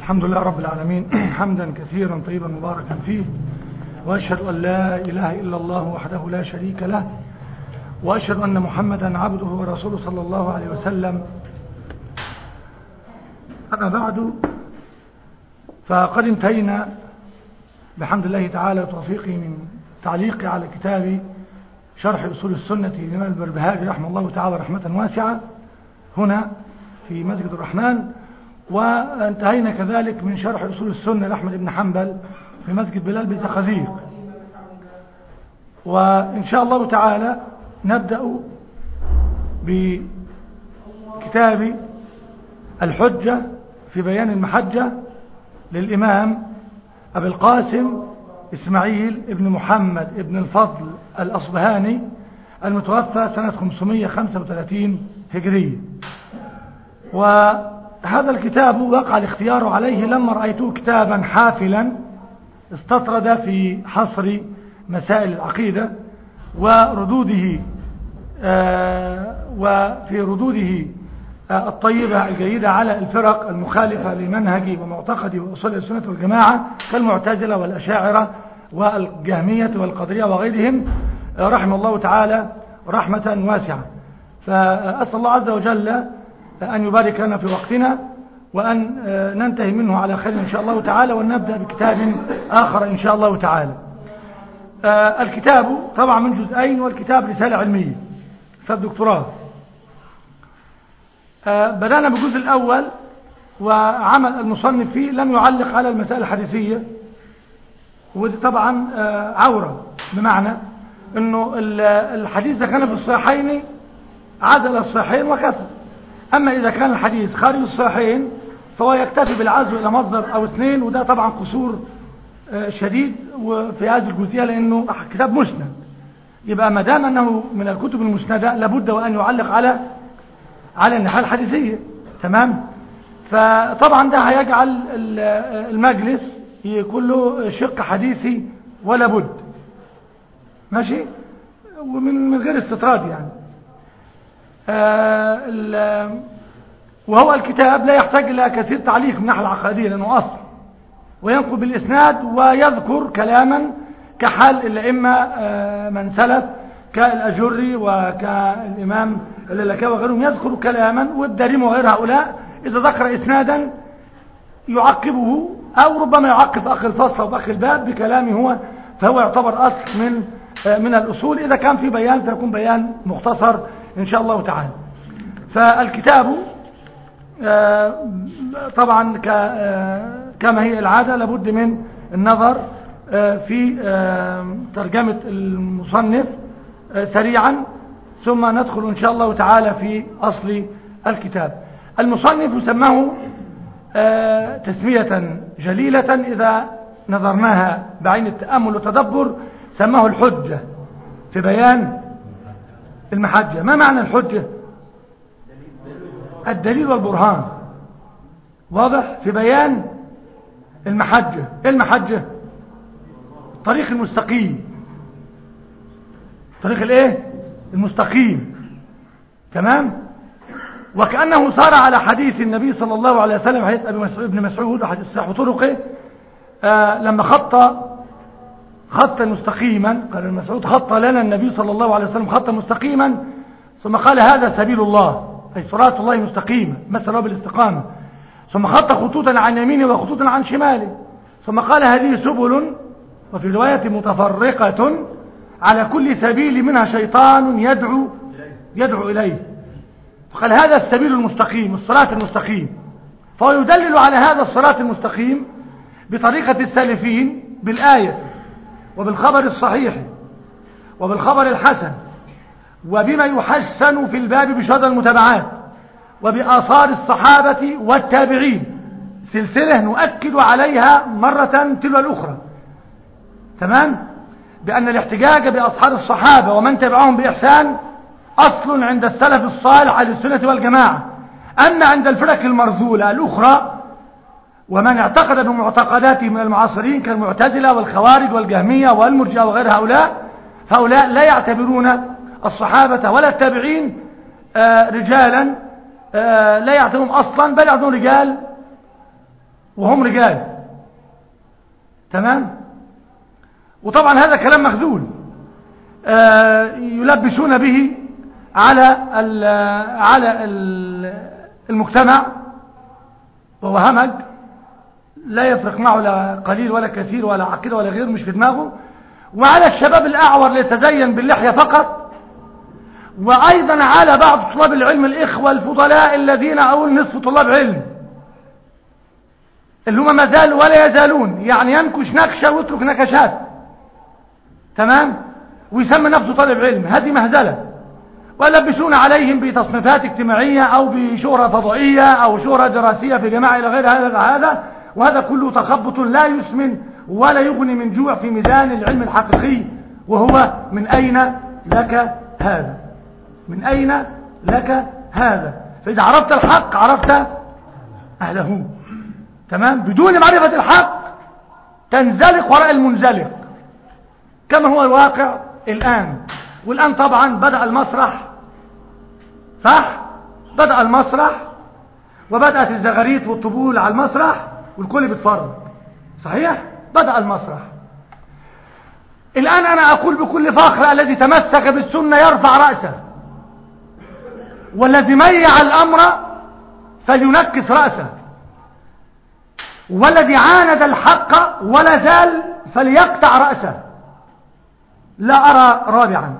الحمد لله رب العالمين حمدا كثيرا طيبا مباركا فيه وأشهد أن لا إله إلا الله وحده لا شريك له وأشهد أن محمدا عبده ورسوله صلى الله عليه وسلم أما بعد فقد انتهينا بحمد الله تعالى وتوفيقه من تعليقي على كتاب شرح أصول السنة للإمام البربهاري رحمه الله تعالى رحمة واسعة هنا في مسجد الرحمن وانتهينا كذلك من شرح أصول السنة لأحمد بن حنبل في مسجد بلال بزقازيق وإن شاء الله تعالى نبدأ بكتاب الحجة في بيان المحجة للإمام أبي القاسم إسماعيل ابن محمد ابن الفضل الأصبهاني المتوفى سنة 535 هجرية وهذا الكتاب وقع الاختيار عليه لما رأيته كتابا حافلا استطرد في حصر مسائل العقيدة وردوده آه وفي ردوده آه الطيبة الجيدة على الفرق المخالفة لمنهج ومعتقد وأصول السنة والجماعة كالمعتزلة والأشاعرة والجهمية والقدرية وغيرهم آه رحم الله تعالى رحمة واسعة فأسأل الله عز وجل أن يبارك لنا في وقتنا وأن ننتهي منه على خير إن شاء الله تعالى ونبدأ بكتاب آخر إن شاء الله تعالى الكتاب طبعا من جزئين والكتاب رسالة علمية فالدكتوراه بدأنا بالجزء الأول وعمل المصنف فيه لم يعلق على المسائل الحديثية ودي طبعا عورة بمعنى أنه الحديث إذا كان في الصحيحين عدل الصحيحين وكفى أما إذا كان الحديث خارج الصحيحين فهو يكتفي بالعزو إلى مصدر أو اثنين وده طبعا قصور شديد في هذه الجزئية لأنه كتاب مسند يبقى ما دام أنه من الكتب المسندة لابد وأن يعلق على على الناحية الحديثية تمام فطبعا ده هيجعل المجلس يكون له شق حديثي ولا بد ماشي ومن من غير استطراد يعني آه وهو الكتاب لا يحتاج إلى كثير تعليق من الناحية العقدية لأنه أصل وينقل بالإسناد ويذكر كلاما كحال الأئمة آه من سلف كالأجري وكالإمام اللالكاوي وغيرهم يذكر كلاما والدارم وغير هؤلاء إذا ذكر إسنادا يعقبه أو ربما يعقب أخ الفصل أو أخ الباب بكلامه هو فهو يعتبر أصل من آه من الأصول إذا كان في بيان فيكون بيان مختصر إن شاء الله تعالى فالكتاب طبعا كما هي العادة لابد من النظر في ترجمة المصنف سريعا ثم ندخل إن شاء الله تعالى في أصل الكتاب المصنف سماه تسمية جليلة إذا نظرناها بعين التأمل والتدبر سماه الحجة في بيان المحجة ما معنى الحجة الدليل والبرهان واضح في بيان المحجة ايه المحجة الطريق المستقيم طريق الايه المستقيم تمام وكأنه صار على حديث النبي صلى الله عليه وسلم حديث ابن مسعود وحديث الصحيح وطرقه آه لما خط خطا مستقيما قال المسعود خط لنا النبي صلى الله عليه وسلم خطا مستقيما ثم قال هذا سبيل الله أي صراط الله مستقيمة مثل بالاستقامة ثم خط خطوطا عن يمينه وخطوطا عن شماله ثم قال هذه سبل وفي رواية متفرقة على كل سبيل منها شيطان يدعو يدعو إليه فقال هذا السبيل المستقيم الصراط المستقيم فهو يدلل على هذا الصراط المستقيم بطريقة السالفين بالآية وبالخبر الصحيح وبالخبر الحسن وبما يحسن في الباب بشهادة المتابعات وبآثار الصحابة والتابعين سلسلة نؤكد عليها مرة تلو الأخرى تمام بأن الاحتجاج بأصحاب الصحابة ومن تبعهم بإحسان أصل عند السلف الصالح على السنة والجماعة أما عند الفرق المرذولة الأخرى ومن اعتقد بمعتقداته من المعاصرين كالمعتزلة والخوارج والجهمية والمرجئة وغير هؤلاء هؤلاء لا يعتبرون الصحابة ولا التابعين آه رجالا آه لا يعتبرون أصلا بل يعتبرون رجال وهم رجال تمام وطبعا هذا كلام مخذول آه، يلبسون به على ال على ال المجتمع وهو همج لا يفرق معه لا قليل ولا كثير ولا عقيدة ولا غير مش في دماغه وعلى الشباب الأعور ليتزين باللحية فقط وأيضا على بعض طلاب العلم الإخوة الفضلاء الذين أقول نصف طلاب علم اللي هم ما زالوا ولا يزالون يعني ينكش نكشة ويترك نكشات تمام ويسمى نفسه طالب علم هذه مهزلة ويلبسون عليهم بتصنيفات اجتماعية أو بشهرة فضائية أو شهرة دراسية في جماعة إلى غير هذا هذا وهذا كله تخبط لا يسمن ولا يغني من جوع في ميزان العلم الحقيقي وهو من أين لك هذا من أين لك هذا فإذا عرفت الحق عرفت أهله تمام بدون معرفة الحق تنزلق وراء المنزلق كما هو الواقع الآن والآن طبعا بدأ المسرح صح بدأ المسرح وبدأت الزغاريت والطبول على المسرح والكل بيتفرج صحيح بدأ المسرح الآن أنا أقول بكل فخر الذي تمسك بالسنة يرفع رأسه والذي ميع الأمر فلينكس رأسه والذي عاند الحق ولا زال فليقطع رأسه لا أرى رابعا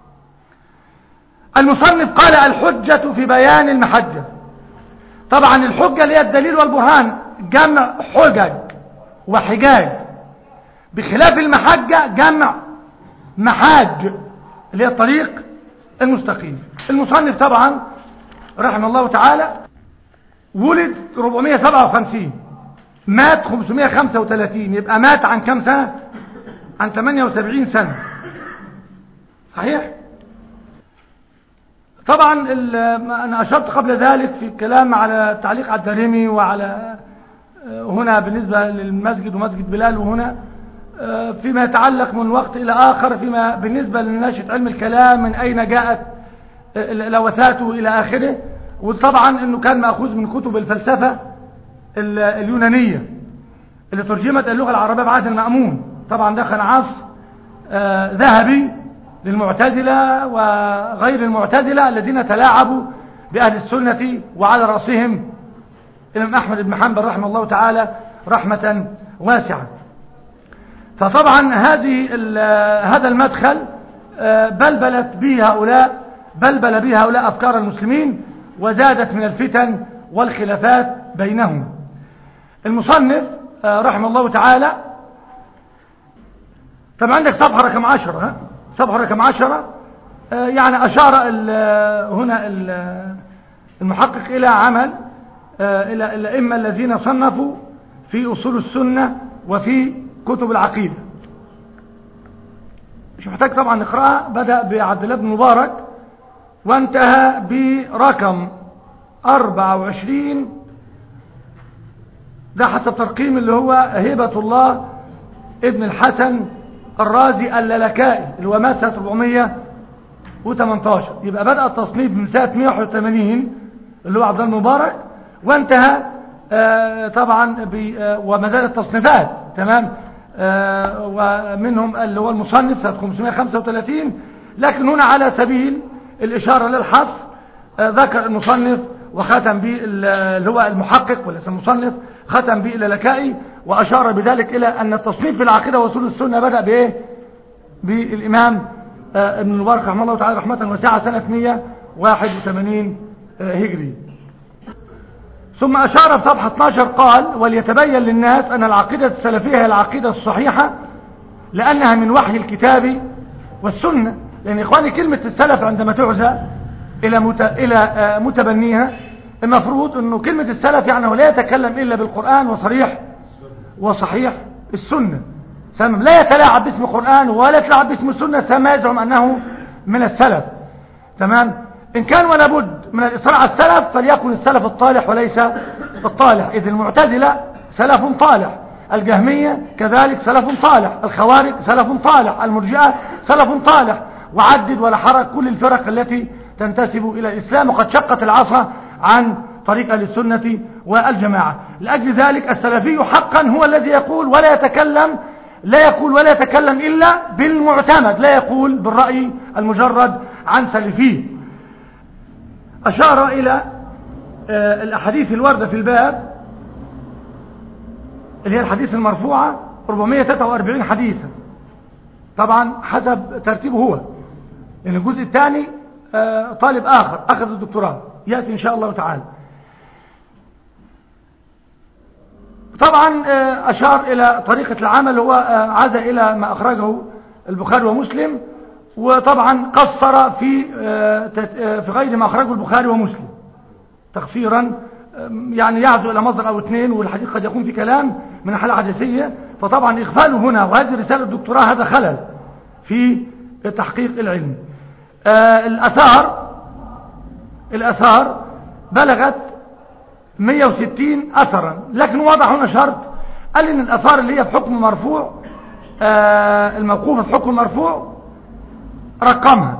المصنف قال الحجة في بيان المحجة طبعا الحجة اللي هي الدليل والبرهان جمع حجج وحجاج بخلاف المحجة جمع محاج اللي هي الطريق المستقيم المصنف طبعا رحمه الله تعالى ولد 457 مات 535 يبقى مات عن كم سنة عن 78 سنة صحيح طبعا أنا أشرت قبل ذلك في الكلام على تعليق على الدارمي وعلى هنا بالنسبة للمسجد ومسجد بلال وهنا فيما يتعلق من وقت إلى آخر فيما بالنسبة لنشأة علم الكلام من أين جاءت لوثاته إلى آخره وطبعا أنه كان مأخوذ من كتب الفلسفة اليونانية اللي ترجمت اللغة العربية بعهد المأمون طبعا ده كان عصر ذهبي للمعتزلة وغير المعتزلة الذين تلاعبوا بأهل السنة وعلى رأسهم الإمام أحمد بن حنبل رحمه الله تعالى رحمة واسعة فطبعا هذه هذا المدخل بلبلت به هؤلاء بلبل به هؤلاء أفكار المسلمين وزادت من الفتن والخلافات بينهم المصنف رحمه الله تعالى طبعا عندك صفحة رقم عشرة ها؟ صفحة رقم عشرة يعني أشار ال هنا ال المحقق إلى عمل إلى الأئمة الذين صنفوا في أصول السنة وفي كتب العقيدة مش محتاج طبعا نقرأها بدأ بعبد الله بن مبارك وانتهى برقم 24 ده حسب ترقيم اللي هو هبة الله ابن الحسن الرازي اللالكائي اللي هو مات سنة 418 يبقى بدأ التصنيف من سنة 181 اللي هو عبد الله المبارك وانتهى آه طبعا آه وما زالت تصنيفات تمام آه ومنهم اللي هو المصنف سنة 535 لكن هنا على سبيل الإشارة للحصر ذكر المصنف وختم به اللي هو المحقق وليس المصنف ختم به اللالكائي وأشار بذلك إلى أن التصنيف في العقيدة وصول السنة بدأ بإيه بالإمام ابن المبارك رحمه الله تعالى رحمة واسعة سنة 181 هجري ثم أشار في صفحة 12 قال وليتبين للناس أن العقيدة السلفية هي العقيدة الصحيحة لأنها من وحي الكتاب والسنة لأن إخواني كلمة السلف عندما تعزى إلى مت... إلى متبنيها المفروض أنه كلمة السلف يعني هو لا يتكلم إلا بالقرآن وصريح وصحيح السنة سمم لا يتلاعب باسم القرآن ولا يتلاعب باسم السنة كما يزعم أنه من السلف تمام إن كان ولا بد من الإصراع على السلف فليكن السلف الطالح وليس الطالح إذ المعتزلة سلف طالح الجهمية كذلك سلف طالح الخوارج سلف طالح المرجئة سلف طالح وعدد ولا حرج كل الفرق التي تنتسب إلى الإسلام وقد شقت العصا عن طريق أهل السنة والجماعة لأجل ذلك السلفي حقا هو الذي يقول ولا يتكلم لا يقول ولا يتكلم إلا بالمعتمد لا يقول بالرأي المجرد عن سلفيه أشار إلى آه، الأحاديث الواردة في الباب اللي هي الحديث المرفوعة 443 حديثا طبعا حسب ترتيبه هو لأن الجزء الثاني آه، طالب آخر أخذ الدكتوراه يأتي إن شاء الله تعالى طبعا آه، أشار إلى طريقة العمل هو آه، عزى إلى ما أخرجه البخاري ومسلم وطبعا قصر في في غير ما أخرجه البخاري ومسلم تقصيرا يعني يعزو إلى مصدر أو اثنين والحديث قد يكون في كلام من الحالة الحديثية فطبعا إغفاله هنا وهذه رسالة الدكتوراه هذا خلل في تحقيق العلم آه الأثار الأثار بلغت 160 أثرا لكن وضع هنا شرط قال إن الأثار اللي هي في حكم مرفوع آه الموقوفة في حكم مرفوع رقمها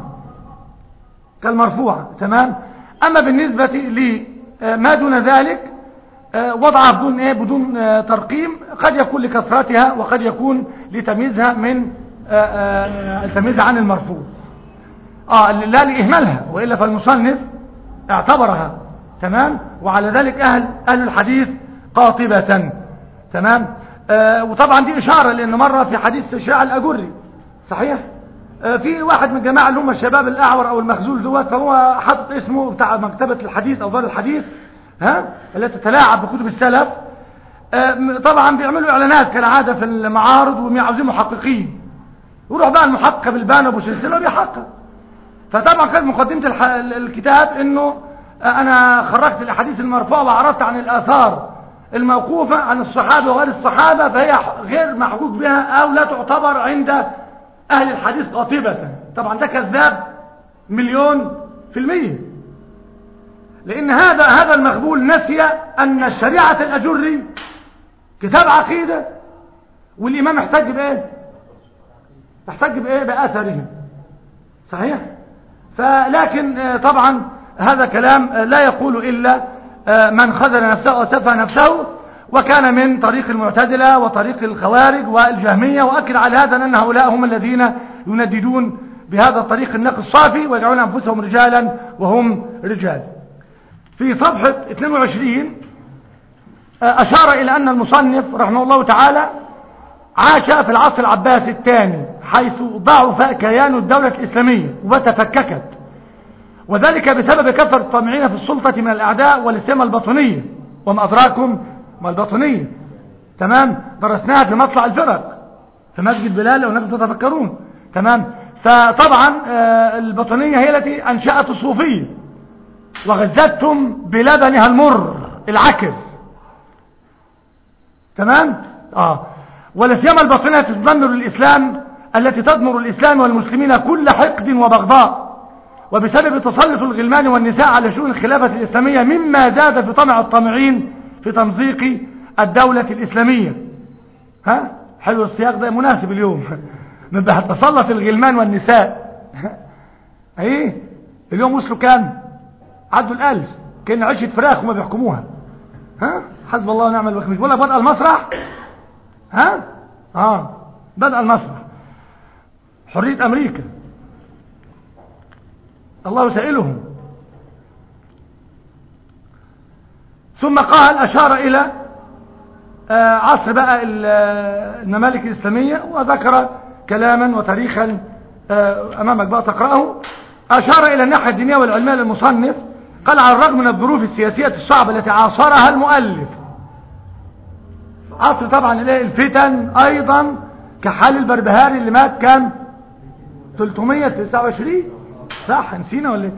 كالمرفوعة تمام أما بالنسبة لما دون ذلك آه، وضعها بدون ايه بدون آه، ترقيم قد يكون لكثرتها وقد يكون لتمييزها من آه، تمييزها عن المرفوع اه لا لإهمالها وإلا فالمصنف اعتبرها تمام وعلى ذلك أهل, أهل الحديث قاطبة تمام آه وطبعا دي إشارة لأن مرة في حديث شاع الأجري صحيح آه في واحد من الجماعة اللي هم الشباب الأعور أو المخزول دوت فهو حط اسمه بتاع مكتبة الحديث أو دار الحديث ها التي تتلاعب بكتب السلف آه طبعا بيعملوا إعلانات كالعادة في المعارض ويعزموا محققين يروح بقى المحقق بالبان أبو سلسلة وبيحقق فطبعا كانت مقدمة الكتاب انه انا خرجت الاحاديث المرفوعة وعرضت عن الاثار الموقوفة عن الصحابة وغير الصحابة فهي غير محقوق بها او لا تعتبر عند اهل الحديث قاطبة طبعا ده كذاب مليون في المية لان هذا هذا المقبول نسي ان الشريعة الاجري كتاب عقيدة والامام يحتج بايه يحتج بايه باثرهم صحيح فلكن آه، طبعا هذا كلام آه، لا يقول إلا آه، من خذل نفسه وسفى نفسه وكان من طريق المعتدلة وطريق الخوارج والجهمية وأكد على هذا أن هؤلاء هم الذين ينددون بهذا الطريق النقي الصافي ويجعلون أنفسهم رجالا وهم رجال في صفحة 22 أشار إلى أن المصنف رحمه الله تعالى عاش في العصر العباسي الثاني حيث ضعف كيان الدولة الإسلامية وتفككت وذلك بسبب كثرة الطامعين في السلطة من الأعداء والسيمة الباطنية وما أدراكم ما الباطنية تمام درسناها في مطلع الفرق في مسجد بلال ونحن تتفكرون تمام فطبعا آه، الباطنية هي التي أنشأت الصوفية وغزتهم بلبنها المر العكر تمام اه ولا سيما الباطنية تدمر الإسلام التي تدمر الإسلام والمسلمين كل حقد وبغضاء وبسبب تسلط الغلمان والنساء على شؤون الخلافة الإسلامية مما زاد في طمع الطامعين في تمزيق الدولة الإسلامية ها حلو السياق ده مناسب اليوم نبقى تسلط الغلمان والنساء ايه اليوم وصلوا كام عدوا الألف كان عشة فراخ وما بيحكموها ها حسب الله ونعم الوكيل مش بقول لك بدأ المسرح ها اه بدأ المسرح حرية أمريكا الله سائلهم ثم قال أشار إلى آه، عصر بقى الممالك الإسلامية وذكر كلاما وتاريخا آه، أمامك بقى تقرأه أشار إلى الناحية الدينية والعلمية للمصنف قال على الرغم من الظروف السياسية الصعبة التي عاصرها المؤلف عصر طبعا الفتن أيضا كحال البربهاري اللي مات كان 329 صح نسينا ولا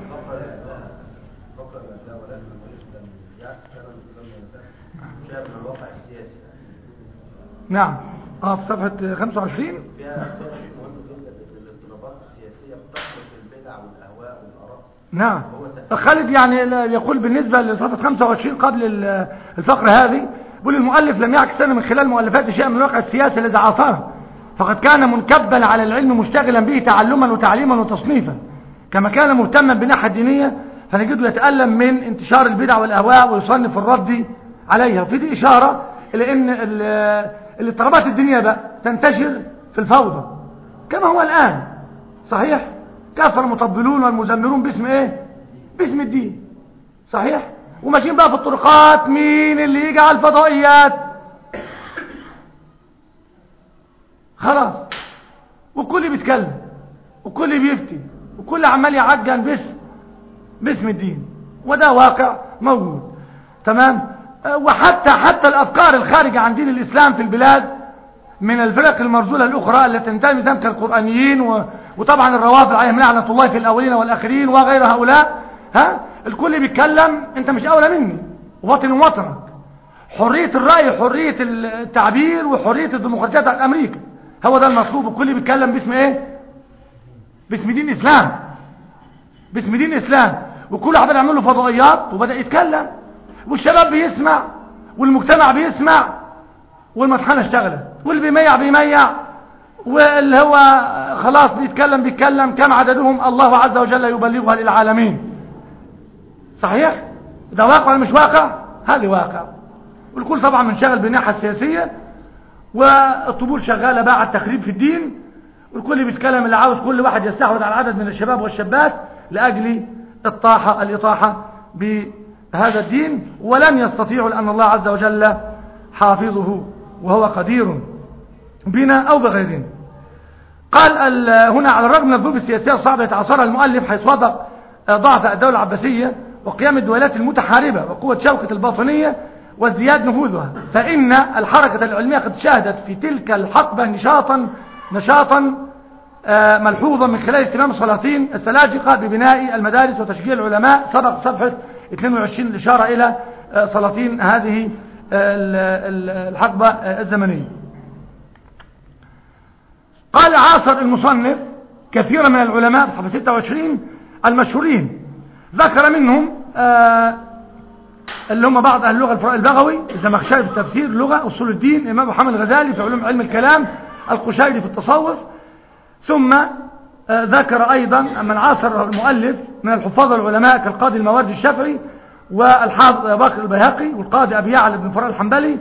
نعم اه في صفحة 25 نعم خالد يعني يقول بالنسبة لصفحة 25 قبل الفقرة هذه بيقول المؤلف لم يعكس من خلال مؤلفاته شيئا من الواقع السياسي الذي عاصره فقد كان منكبا على العلم مشتغلا به تعلما وتعليما وتصنيفا كما كان مهتما بالناحية الدينية فنجده يتألم من انتشار البدع والأهواء ويصنف الرد عليها وفي دي إشارة إلى أن الاضطرابات الدينية بقى تنتشر في الفوضى كما هو الآن صحيح كثر المطبلون والمزمرون باسم ايه باسم الدين صحيح وماشيين بقى في الطرقات مين اللي يجي على الفضائيات خلاص والكل بيتكلم والكل بيفتي والكل عمال يعجن باسم باسم الدين وده واقع موجود تمام وحتى حتى الافكار الخارجه عن دين الاسلام في البلاد من الفرق المرزوله الاخرى التي تنتمي ذلك القرانيين و... وطبعا الروافض عليهم لعنه الله في الاولين والاخرين وغير هؤلاء ها الكل بيتكلم انت مش اولى مني وطن وطنك حريه الراي حريه التعبير وحريه الديمقراطيه بتاعت امريكا هو ده المطلوب الكل بيتكلم باسم ايه باسم دين اسلام باسم دين اسلام وكل واحد يعمل له فضائيات وبدا يتكلم والشباب بيسمع والمجتمع بيسمع والمطحنه اشتغلت واللي بيميع بيميع واللي هو خلاص بيتكلم بيتكلم كم عددهم الله عز وجل يبلغها للعالمين صحيح ده واقع ولا مش واقع هذه واقع والكل طبعا منشغل بالناحيه السياسيه والطبول شغاله بقى على التخريب في الدين والكل بيتكلم اللي عاوز كل واحد يستحوذ على عدد من الشباب والشابات لاجل الطاحه الاطاحه بهذا الدين ولن يستطيعوا لان الله عز وجل حافظه وهو قدير بنا او بغيرنا قال هنا على الرغم من الظروف السياسيه الصعبه يتعاصرها المؤلف حيث وضع ضعف الدوله العباسيه وقيام الدولات المتحاربه وقوه شوكه الباطنيه وازدياد نفوذها فإن الحركة العلمية قد شهدت في تلك الحقبة نشاطا نشاطا ملحوظا من خلال اهتمام السلاطين السلاجقة ببناء المدارس وتشجيع العلماء سبق صفحة 22 الإشارة إلى سلاطين هذه الحقبة الزمنية قال عاصر المصنف كثيرا من العلماء صفحة 26 المشهورين ذكر منهم اللي هم بعض اهل اللغه البغوي الزمخشري في التفسير لغه اصول الدين الامام محمد الغزالي في علوم علم الكلام القشيري في التصوف ثم ذكر ايضا من عاصر المؤلف من الحفاظ العلماء كالقاضي المواردي الشافعي والحافظ بكر البيهقي والقاضي ابي يعلى بن فراء الحنبلي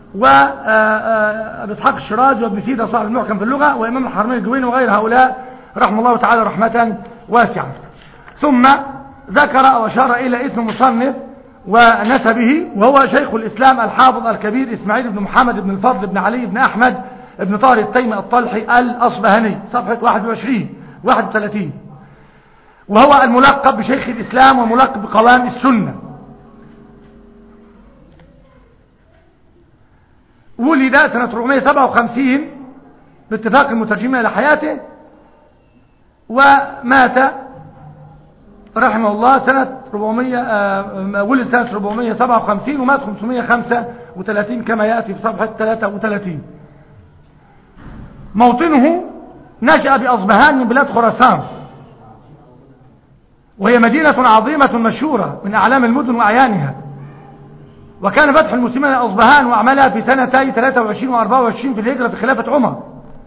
وابي اسحاق الشراز وابن سيدة صاحب المحكم في اللغه وامام الحرمين الجويني وغير هؤلاء رحمه الله تعالى رحمه واسعه ثم ذكر او اشار الى اسم مصنف ونسبه وهو شيخ الإسلام الحافظ الكبير إسماعيل بن محمد بن الفضل بن علي بن أحمد بن طاهر التيمي الطلحي الأصبهاني صفحة 21 31 وهو الملقب بشيخ الإسلام وملقب بقوام السنة ولد سنة 457 باتفاق المترجمين إلى حياته ومات رحمه الله سنة 400 آه ولد سنة 457 ومات 535 كما يأتي في صفحة 33 موطنه نشأ بأصبهان من بلاد خراسان وهي مدينة عظيمة مشهورة من أعلام المدن وأعيانها وكان فتح المسلمين أصبهان وأعملها في سنتي 23 و 24 في الهجرة في خلافة عمر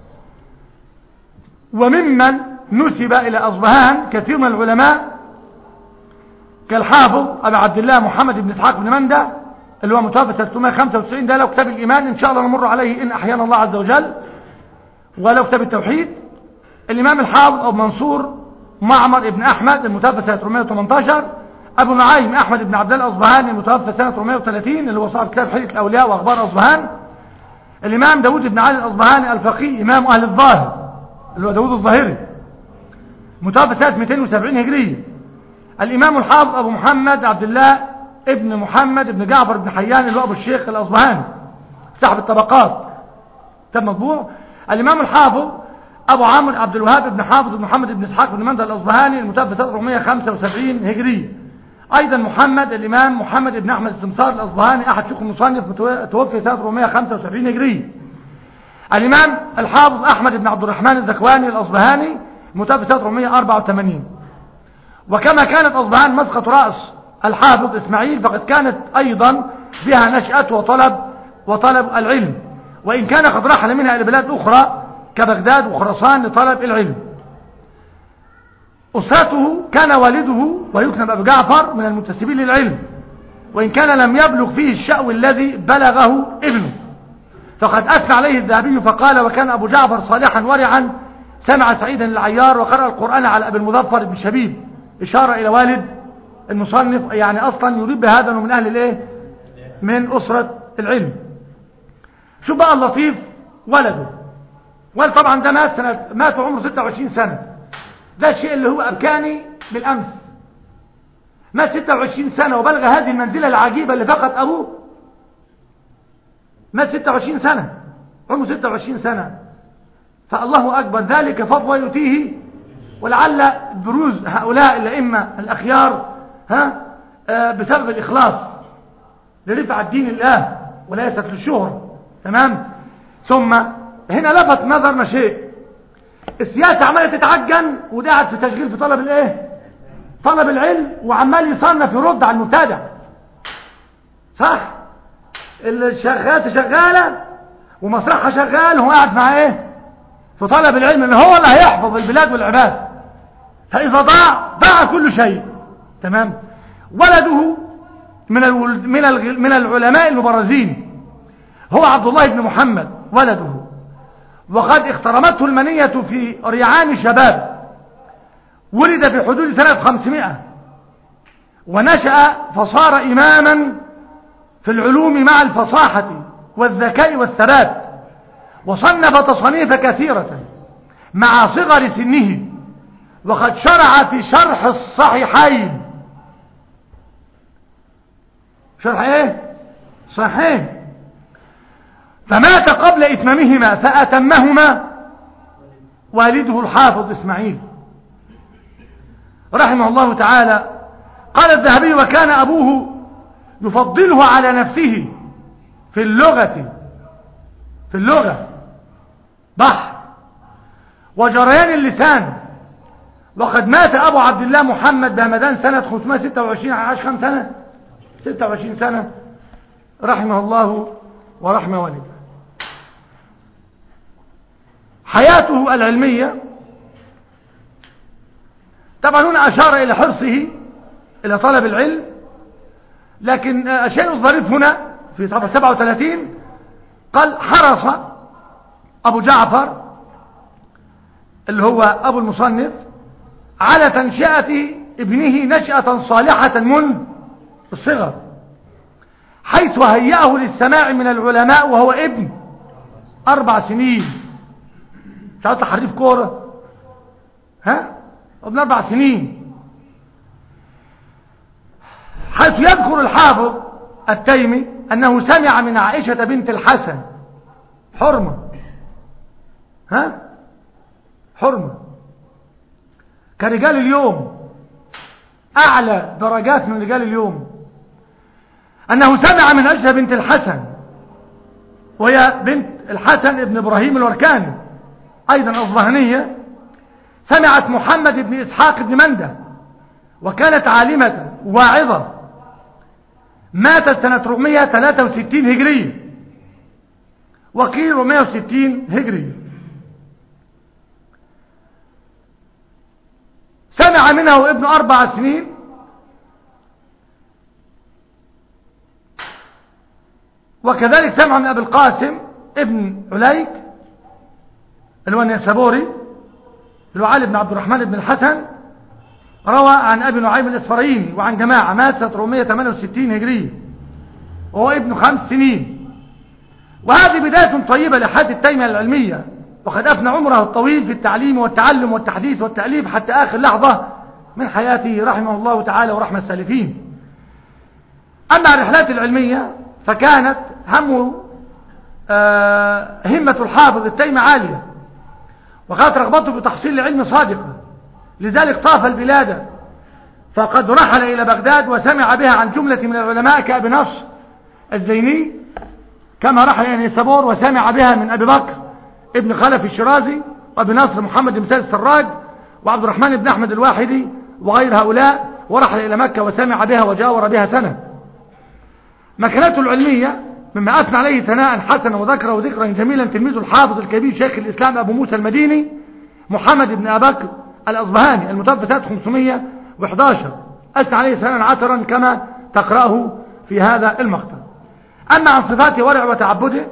وممن نسب إلى أصبهان كثير من العلماء كالحافظ أبي عبد الله محمد بن إسحاق بن مندى اللي هو متوفى 695 ده لو كتاب الإيمان إن شاء الله نمر عليه إن أحيانا الله عز وجل ولو كتاب التوحيد الإمام الحافظ أبو منصور معمر بن أحمد المتوفى سنة 418 أبو نعيم أحمد بن عبد الله الأصبهاني المتوفى سنة 430 اللي هو صاحب كتاب حلية الأولياء وأخبار أصبهان الإمام داود بن علي الأصبهاني الفقيه إمام أهل الظاهر اللي هو داود الظاهري متوفى سنة 270 هجرية الإمام الحافظ أبو محمد عبد الله ابن محمد ابن جعفر بن حيان اللي هو أبو الشيخ الأصبهاني صاحب الطبقات تم مطبوع الإمام الحافظ أبو عامر عبد الوهاب بن حافظ بن محمد بن إسحاق بن مندى الأصبهاني المتوفى سنة 475 هجري أيضا محمد الإمام محمد بن أحمد السمسار الأصبهاني أحد شيوخ المصنف توفي سنة 475 هجري الإمام الحافظ أحمد بن عبد الرحمن الذكواني الأصبهاني متوفى سنة 484 وكما كانت أصبهان مسقط رأس الحافظ إسماعيل فقد كانت أيضا بها نشأة وطلب وطلب العلم وإن كان قد رحل منها إلى بلاد أخرى كبغداد وخراسان لطلب العلم أسرته كان والده ويكنب أبو جعفر من المنتسبين للعلم وإن كان لم يبلغ فيه الشأو الذي بلغه ابنه فقد أثنى عليه الذهبي فقال وكان أبو جعفر صالحا ورعا سمع سعيدا العيار وقرأ القرآن على أبي المظفر بن شبيب إشارة إلى والد المصنف يعني أصلا يريد بهذا أنه من أهل الإيه من أسرة العلم شوف بقى اللطيف ولده ولد طبعا ده مات سنة مات عمره 26 سنة ده الشيء اللي هو أبكاني بالأمس مات 26 سنة وبلغ هذه المنزلة العجيبة اللي فقد أبوه مات 26 سنة عمره 26 سنة فالله أكبر ذلك فضل يؤتيه ولعل بروز هؤلاء الأئمة الأخيار ها آه بسبب الإخلاص لرفع الدين الله وليست للشهرة تمام ثم هنا لفت نظرنا شيء السياسة عمالة تتعجن وده قاعد في تشغيل في طلب الايه طلب العلم وعمال يصنف يرد على المبتدع صح الشغالة شغالة ومسرحها شغال وهو قاعد مع ايه في طلب العلم ان هو اللي هيحفظ البلاد والعباد فاذا ضاع ضاع كل شيء تمام ولده من من من العلماء المبرزين هو عبد الله بن محمد ولده وقد اخترمته المنية في ريعان شباب ولد في حدود سنة 500 ونشأ فصار إماما في العلوم مع الفصاحة والذكاء والثبات وصنف تصنيف كثيرة مع صغر سنه وقد شرع في شرح الصحيحين شرح ايه صحيح فمات قبل إتمامهما فأتمهما والده الحافظ إسماعيل رحمه الله تعالى قال الذهبي وكان أبوه يفضله على نفسه في اللغة في اللغة بحر وجريان اللسان وقد مات أبو عبد الله محمد بهمدان سنة 526 عاش كم سنة 26 سنة رحمه الله ورحمه والده حياته العلمية طبعا هنا أشار إلى حرصه إلى طلب العلم لكن الشيء الظريف هنا في صفحة 37 قال حرص أبو جعفر اللي هو أبو المصنف على تنشئة ابنه نشأة صالحة منذ الصغر حيث هيأه للسماع من العلماء وهو ابن أربع سنين مش عارف حريف كورة ها ابن أربع سنين حيث يذكر الحافظ التيمي أنه سمع من عائشة بنت الحسن حرمة ها حرمة كرجال اليوم أعلى درجات من رجال اليوم أنه سمع من عائشة بنت الحسن وهي بنت الحسن ابن إبراهيم الوركاني أيضا الظهنية سمعت محمد بن إسحاق بن مندة وكانت عالمة واعظة ماتت سنة 463 هجرية وقيل 460 هجرية سمع منه ابن أربع سنين وكذلك سمع من أبي القاسم ابن عليك اللي هو النسابوري اللي هو علي بن عبد الرحمن بن الحسن روى عن أبي نعيم الإسفرايني وعن جماعة مات سنة 468 هجرية وهو ابن خمس سنين وهذه بداية طيبة لحياة التيمية العلمية وقد أفنى عمره الطويل في التعليم والتعلم والتحديث والتأليف حتى آخر لحظة من حياته رحمه الله تعالى ورحمة السالفين أما الرحلات العلمية فكانت هم آه همة الحافظ التيمي عالية وكانت رغبته في تحصيل العلم صادقة لذلك طاف البلاد فقد رحل إلى بغداد وسمع بها عن جملة من العلماء كأبي نصر الزيني كما رحل إلى نيسابور وسمع بها من أبي بكر ابن خلف الشرازي وأبي نصر محمد بن سيد السراج وعبد الرحمن بن أحمد الواحدي وغير هؤلاء ورحل إلى مكة وسمع بها وجاور بها سنة مكانته العلمية مما أثنى عليه ثناء حسنا وذكره ذكرا جميلا تلميذ الحافظ الكبير شيخ الإسلام أبو موسى المديني محمد بن أبكر الأصبهاني المتوفى سنة 511 أثنى عليه سنة عشرا كما تقرأه في هذا المقطع أما عن صفات ورع وتعبده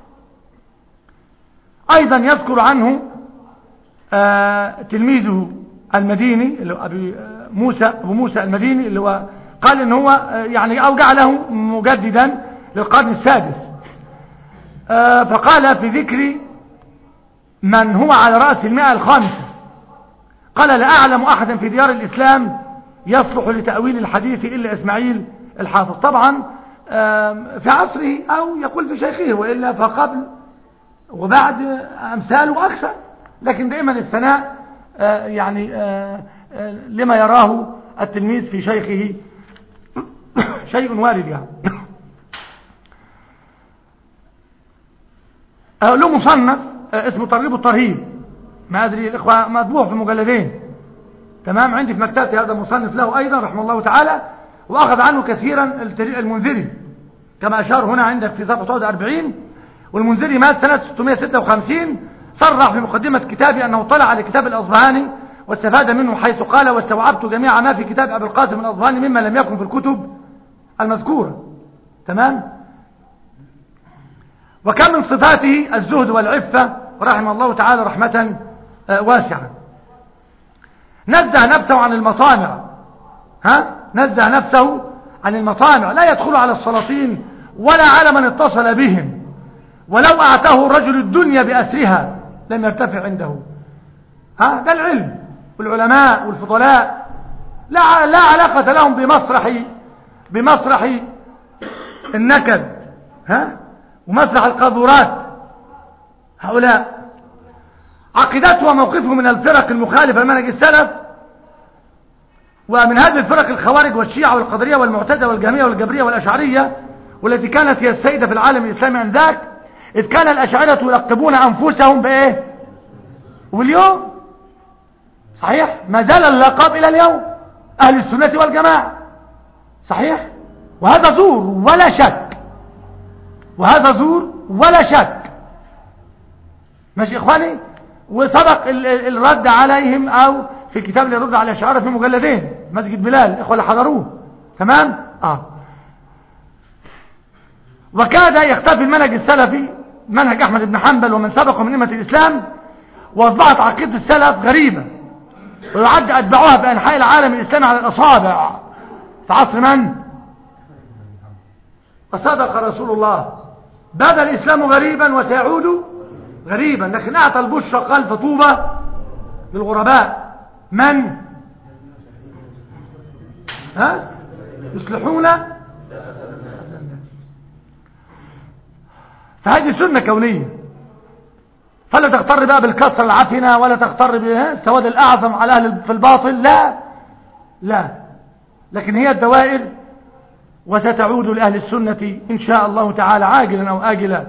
أيضا يذكر عنه آه تلميذه المديني اللي هو أبي موسى أبو موسى المديني اللي هو قال إن هو آه يعني أو جعله مجددا للقرن السادس آه فقال في ذكر من هو على رأس المئة الخامسة قال لا أعلم أحدا في ديار الإسلام يصلح لتأويل الحديث إلا إسماعيل الحافظ طبعا في عصره أو يقول في شيخه وإلا فقبل وبعد أمثاله أكثر لكن دائما الثناء يعني لما يراه التلميذ في شيخه شيء وارد يعني له مصنف اسمه ترغيب الترهيب ما أدري الإخوة مطبوع في مجلدين تمام عندي في مكتبتي هذا مصنف له أيضا رحمه الله تعالى وأخذ عنه كثيرا المنذري كما أشار هنا عندك في صفحة 40 والمنذري مات سنة 656 صرح في مقدمة كتابي أنه طلع على كتاب الأصبهاني واستفاد منه حيث قال واستوعبت جميع ما في كتاب أبي القاسم الأصبهاني مما لم يكن في الكتب المذكورة تمام وكان من صفاته الزهد والعفة رحمه الله تعالى رحمة واسعة نزه نفسه عن المصانع ها نزه نفسه عن المصانع لا يدخل على السلاطين ولا على من اتصل بهم ولو أعطاه الرجل الدنيا بأسرها لم يرتفع عنده ها ده العلم والعلماء والفضلاء لا, لا علاقة لهم بمسرح بمسرح النكد ها ومسرح القاذورات هؤلاء عقيدته وموقفه من الفرق المخالفة لمنهج السلف ومن هذه الفرق الخوارج والشيعة والقدرية والمعتزلة والجهمية والجبرية والأشعرية والتي كانت هي السيدة في العالم الإسلامي عن ذاك إذ كان الأشاعرة يلقبون أنفسهم بإيه واليوم صحيح ما زال اللقب إلى اليوم أهل السنة والجماعة صحيح وهذا زور ولا شك وهذا زور ولا شك ماشي إخواني وسبق الرد عليهم أو في الكتاب اللي يرد على الأشاعرة في مجلدين مسجد بلال الإخوة اللي حضروه تمام آه وكاد يختفي المنهج السلفي منهج أحمد بن حنبل ومن سبقه من أمة الإسلام وأصبحت عقيدة السلف غريبة ويعد أتبعوها بأنحاء العالم الإسلامي على الأصابع في عصر من؟ وصدق رسول الله بدا الإسلام غريبا وسيعود غريبا لكن أعطى البشرى قال فطوبى للغرباء من؟ ها؟ يصلحون فهذه سنة كونية فلا تغتر بقى بالكسر العفنة ولا تغتر بالسواد الأعظم على أهل في الباطل لا لا لكن هي الدوائر وستعود لأهل السنة إن شاء الله تعالى عاجلا أو آجلا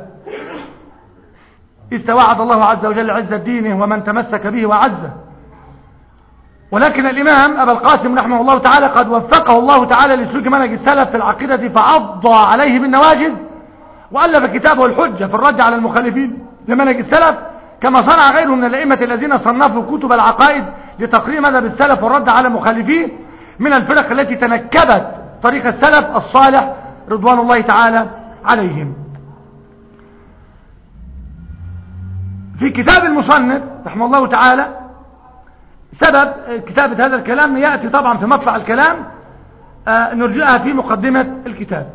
استوعد الله عز وجل عز دينه ومن تمسك به وعزه ولكن الإمام أبا القاسم رحمه الله تعالى قد وفقه الله تعالى لسلوك منهج السلف في العقيدة فعض عليه بالنواجذ وألف كتابه الحجة في الرد على المخالفين لمنهج السلف كما صنع غيره من الأئمة الذين صنفوا كتب العقائد لتقرير مذهب السلف والرد على مخالفيه من الفرق التي تنكبت طريق السلف الصالح رضوان الله تعالى عليهم في كتاب المصنف رحمه الله تعالى سبب كتابة هذا الكلام يأتي طبعا في مطلع الكلام آه نرجئها في مقدمة الكتاب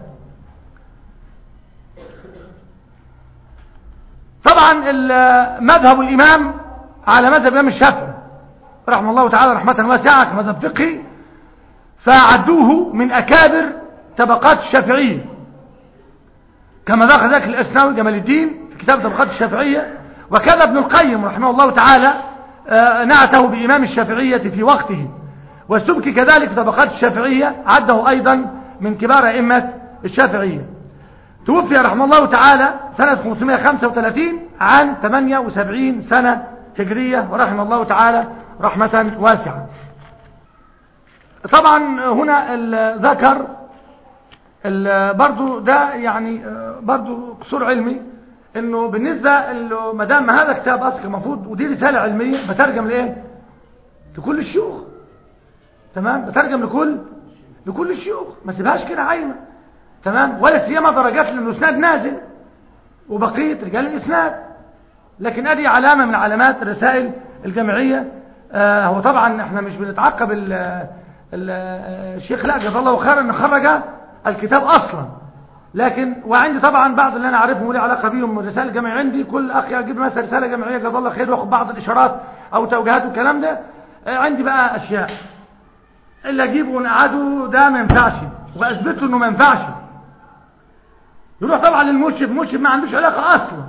طبعا مذهب الإمام على مذهب الإمام الشافعي رحمه الله تعالى رحمة واسعة كمذهب فقهي فعدوه من أكابر طبقات الشافعية كما ذكر ذلك الأسناوي جمال الدين في كتاب طبقات الشافعية وكذا ابن القيم رحمه الله تعالى نعته بإمام الشافعية في وقته والسبكي كذلك في طبقات الشافعية عده أيضا من كبار أئمة الشافعية توفي رحمه الله تعالى سنة 535 عن 78 سنة هجرية ورحمه الله تعالى رحمة واسعة طبعا هنا ذكر برضو ده يعني برضو قصور علمي انه بالنسبة انه ما دام هذا كتاب اصل المفروض ودي رسالة علمية بترجم لايه لكل الشيوخ تمام بترجم لكل لكل الشيوخ ما سيبهاش كده عايمه تمام ولا سيما درجات لان الاسناد نازل وبقيه رجال الاسناد لكن ادي علامه من علامات الرسائل الجامعيه آه هو طبعا احنا مش بنتعقب ال ال الشيخ لا جزاه الله خيرا ان خرج الكتاب اصلا لكن وعندي طبعا بعض اللي انا عارفهم ولي علاقه بيهم من الرسائل الجامعيه عندي كل اخ يجيب مثلا رساله جامعيه جزاه الله خير واخد بعض الاشارات او توجيهات والكلام ده آه عندي بقى اشياء اللي اجيبه ونقعده ده ما ينفعش واثبت له انه ما ينفعش يروح طبعا للمرشد المرشد ما عندوش علاقه اصلا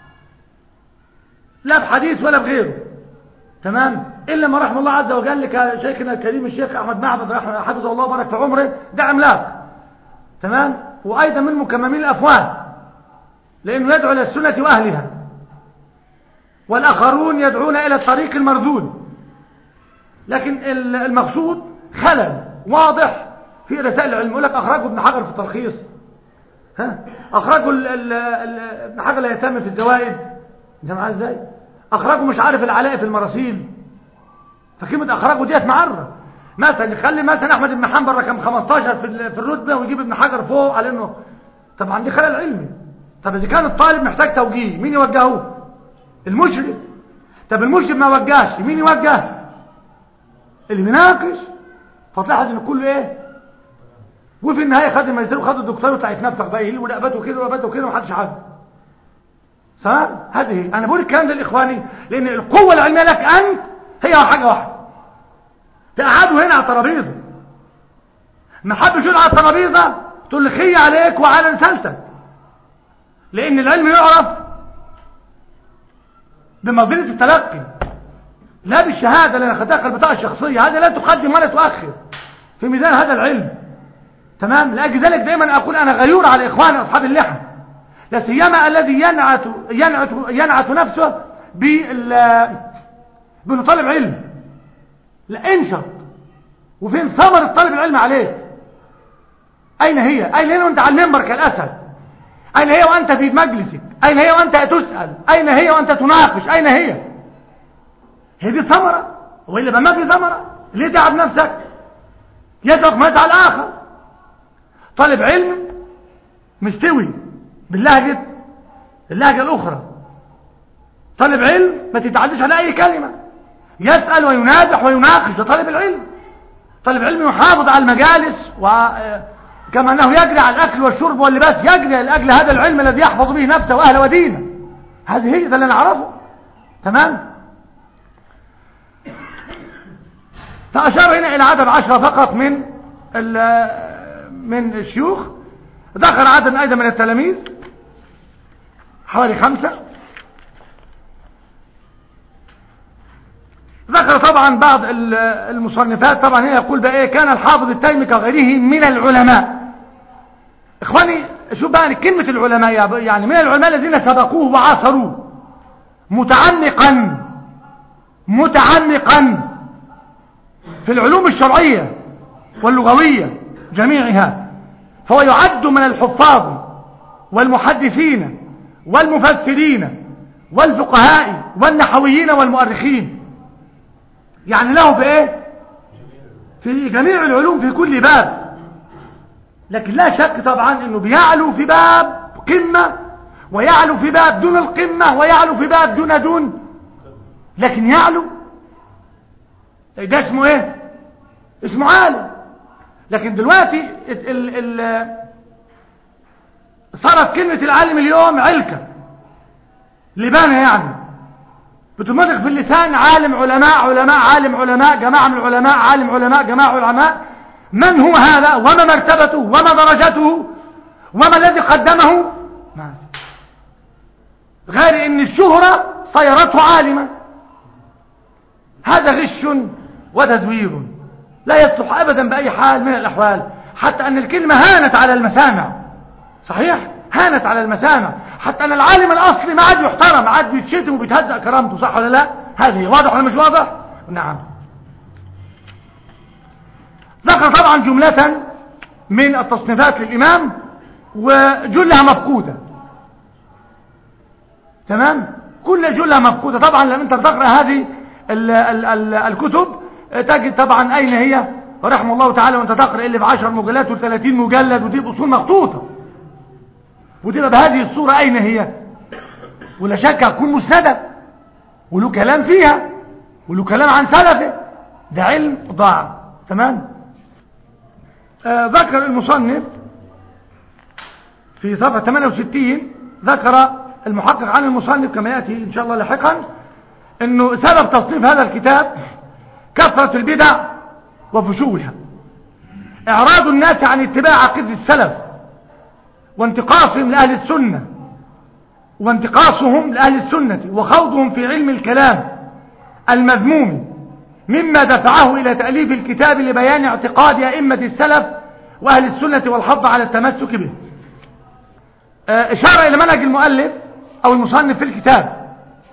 لا بحديث ولا بغيره تمام الا ما رحم الله عز وجل لك شيخنا الكريم الشيخ احمد معبد حفظه الله وبارك في عمره ده عملاق تمام وايضا من مكممين الافواه لانه يدعو الى السنه واهلها والاخرون يدعون الى الطريق المرذول لكن المقصود خلل واضح في رسائل العلم يقول لك اخرجه ابن حجر في التلخيص ها اخرجه ابن حجر الهيثمي في الزوائد انت معاه ازاي اخرجه مش عارف العلاء في المراسيل فكلمه اخرجه ديت معره مثلا يخلي مثلا احمد بن حنبل رقم 15 في في الرتبه ويجيب ابن حجر فوق على انه طبعا دي خلل علمي طب اذا كان الطالب محتاج توجيه مين يوجهه المشرف طب المشرف ما وجهش مين يوجه اللي بيناقش فتلاحظ ان كله ايه وفي النهايه خد الماجستير وخد الدكتوراه وطلع يتنفخ بقى يهيل ورقبته كده ورقبته كده ومحدش عارف صح هذه انا بقول الكلام ده لاخواني لان القوه العلميه لك انت هي حاجه واحده تقعدوا هنا على الترابيزه ما حدش يقعد على الترابيزه تقول خي عليك وعلى رسالتك لان العلم يعرف بمقدره التلقي لا بالشهاده اللي انا خدتها البطاقه الشخصيه هذا لا تقدم ولا تؤخر في ميزان هذا العلم تمام لاجل ذلك دايما اقول انا غيور على اخواني اصحاب اللحى لا سيما الذي ينعت ينعت ينعت نفسه بال بانه طالب علم لا انشط وفين ثمر الطالب العلم عليه اين هي اين هي وانت على المنبر كالاسد اين هي وانت في مجلسك اين هي وانت تسال اين هي وانت تناقش اين هي هي دي ثمره والا ما في ثمره ليه تعب نفسك يدرك مسعى الاخر طالب علم مستوي باللهجة اللهجة الأخرى طالب علم ما تتعدش على أي كلمة يسأل وينادح ويناقش ده طالب العلم طالب علم يحافظ على المجالس وكما أنه يجري على الأكل والشرب واللباس يجري لأجل هذا العلم الذي يحفظ به نفسه وأهله ودينه هذه هي ده اللي نعرفه تمام فأشار هنا إلى عدد عشرة فقط من من الشيوخ ذكر عدد أيضا من التلاميذ حوالي خمسة ذكر طبعا بعض المصنفات طبعا هي يقول بقى ايه كان الحافظ التيمي كغيره من العلماء اخواني شوف بقى كلمة العلماء يعني من العلماء الذين سبقوه وعاصروه متعمقا متعمقا في العلوم الشرعية واللغوية جميعها فهو يعد من الحفاظ والمحدثين والمفسرين والفقهاء والنحويين والمؤرخين يعني له في ايه في جميع العلوم في كل باب لكن لا شك طبعا انه بيعلو في باب قمة ويعلو في باب دون القمة ويعلو في باب دون دون لكن يعلو ده اسمه ايه اسمه عالم لكن دلوقتي ال ال صارت كلمة العالم اليوم علكة لبانة يعني بتمضغ في اللسان عالم علماء علماء عالم علماء جماعة من العلماء عالم علماء جماعة علماء من هو هذا وما مرتبته وما درجته وما الذي قدمه ما غير ان الشهرة صيرته عالما هذا غش وتزوير لا يصلح ابدا باي حال من الاحوال حتى ان الكلمة هانت على المسامع صحيح هانت على المسامع حتى ان العالم الاصلي ما عاد يحترم عاد بيتشتم وبيتهزأ كرامته صح ولا لا هذه واضح ولا مش واضح نعم ذكر طبعا جملة من التصنيفات للإمام وجلها مفقودة تمام كل جلها مفقودة طبعا لما انت تقرأ هذه ال ال ال الكتب تجد طبعا أين هي رحمه الله تعالى وانت تقرأ اللي في 10 مجلات و30 مجلد ودي بأصول مخطوطة وتبقى بهذه الصورة أين هي ولا شك هتكون مسندة وله كلام فيها وله كلام عن سلفه ده علم ضاع تمام آه ذكر المصنف في صفحة 68 ذكر المحقق عن المصنف كما يأتي إن شاء الله لاحقا أنه سبب تصنيف هذا الكتاب كثرة البدع وفشولها إعراض الناس عن اتباع عقيدة السلف وانتقاصهم لأهل السنة وانتقاصهم لأهل السنة وخوضهم في علم الكلام المذموم مما دفعه إلى تأليف الكتاب لبيان اعتقاد أئمة السلف وأهل السنة والحظ على التمسك به إشارة إلى منهج المؤلف أو المصنف في الكتاب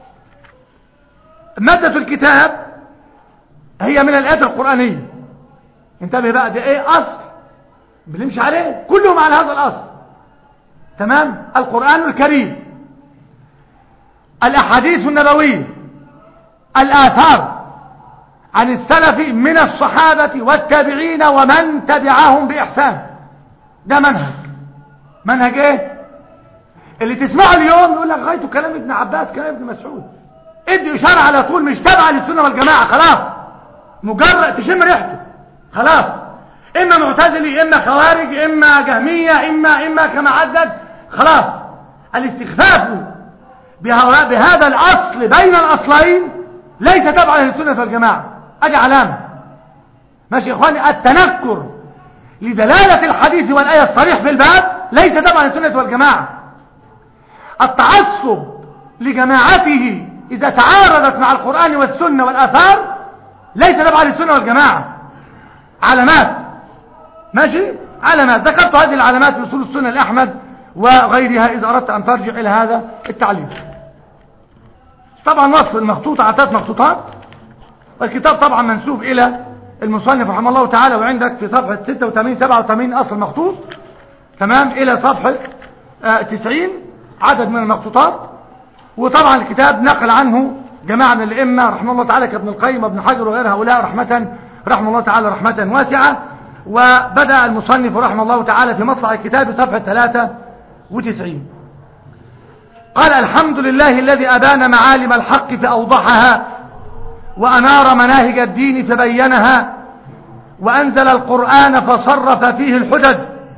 مادة الكتاب هي من الآيات القرآنية انتبه بقى ده ايه أصل بنمشي عليه كلهم على هذا الأصل تمام القرآن الكريم الأحاديث النبوية الآثار عن السلف من الصحابة والتابعين ومن تبعهم بإحسان ده منهج منهج ايه اللي تسمعه اليوم يقول لك غايته كلام ابن عباس كلام ابن مسعود ادي اشاره على طول مش تابعه للسنه والجماعه خلاص مجرد تشم ريحته خلاص اما معتزلي اما خوارج اما جهميه اما اما كما عدد خلاص الاستخفاف بهذا الاصل بين الاصلين ليس تبعا للسنه والجماعه ادي علامه ماشي يا اخواني التنكر لدلاله الحديث والايه الصريح في الباب ليس تبعا للسنه والجماعه التعصب لجماعته إذا تعارضت مع القرآن والسنة والآثار ليس تبع للسنة والجماعة علامات ماشي علامات ذكرت هذه العلامات في أصول السنة الأحمد وغيرها إذا أردت أن ترجع إلى هذا التعليم طبعا وصف المخطوطة عدات مخطوطات والكتاب طبعا منسوب إلى المصنف رحمه الله تعالى وعندك في صفحة 86 87 أصل مخطوط تمام إلى صفحة آه 90 عدد من المخطوطات وطبعا الكتاب نقل عنه جماعة من الأئمة رحمه الله تعالى كابن القيم وابن حجر وغير هؤلاء رحمة رحمه الله تعالى رحمة واسعة وبدأ المصنف رحمه الله تعالى في مطلع الكتاب صفحة 93 قال الحمد لله الذي أبان معالم الحق فأوضحها وأنار مناهج الدين فبينها وأنزل القرآن فصرف فيه الحجج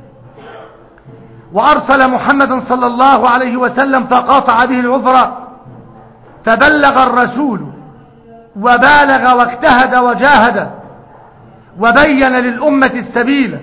وأرسل محمدا صلى الله عليه وسلم فقاطع به العذر فبلغ الرسول وبالغ واجتهد وجاهد وبين للأمة السبيل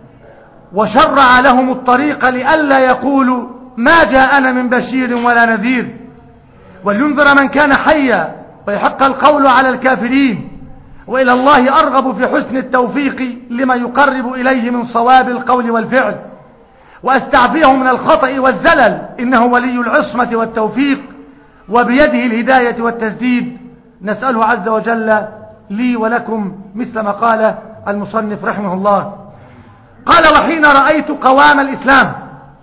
وشرع لهم الطريق لئلا يقولوا ما جاءنا من بشير ولا نذير ولينذر من كان حيا ويحق القول على الكافرين وإلى الله أرغب في حسن التوفيق لما يقرب إليه من صواب القول والفعل وأستعفيه من الخطأ والزلل إنه ولي العصمة والتوفيق وبيده الهداية والتسديد نسأله عز وجل لي ولكم مثل ما قال المصنف رحمه الله قال وحين رأيت قوام الإسلام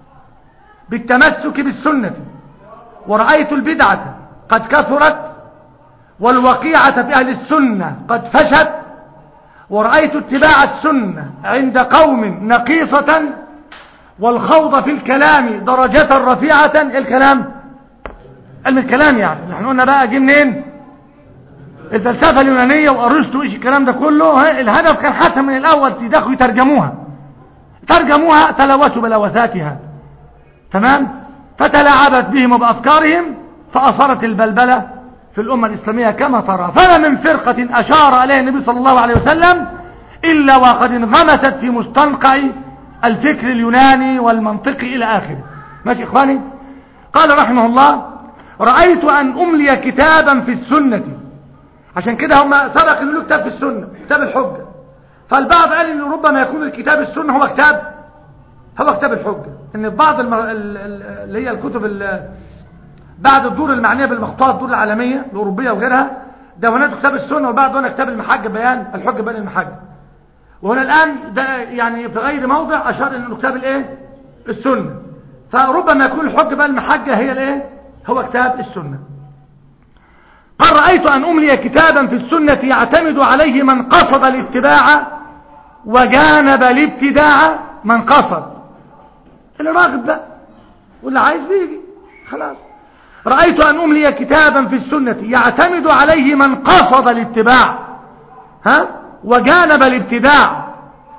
بالتمسك بالسنة ورأيت البدعة قد كثرت والوقيعة في أهل السنة قد فشت ورأيت اتباع السنة عند قوم نقيصة والخوض في الكلام درجة رفيعة الكلام علم الكلام يعني نحن قلنا بقى جه منين الفلسفة اليونانية وأرسطو إيش الكلام ده كله الهدف كان حسن من الأول تدخلوا يترجموها ترجموها تلوثوا بلوثاتها تمام فتلاعبت بهم وبأفكارهم فأصرت البلبلة في الأمة الإسلامية كما ترى فما من فرقة أشار عليها النبي صلى الله عليه وسلم إلا وقد انغمست في مستنقع الفكر اليوناني والمنطقي إلى آخره ماشي إخواني قال رحمه الله رأيت أن أملي كتابا في السنة عشان كده هم سبق انه له كتاب في السنة كتاب الحجة فالبعض قال ان ربما يكون الكتاب السنة هو كتاب هو كتاب الحجة ان بعض الم... اللي هي الكتب ال... بعد الدور المعنية بالمخطوطات الدور العالمية الأوروبية وغيرها دونات كتاب السنة وبعض هنا كتاب المحج بيان الحجة بيان المحج وهنا الآن ده يعني في غير موضع أشار انه كتاب الايه السنة فربما يكون الحجة بيان المحجة هي الايه هو كتاب السنة قال رأيت أن أملي كتابا في السنة يعتمد عليه من قصد الاتباع وجانب الابتداع من قصد اللي راغب بقى واللي عايز بيجي خلاص رأيت أن أملي كتابا في السنة يعتمد عليه من قصد الاتباع ها وجانب الابتداع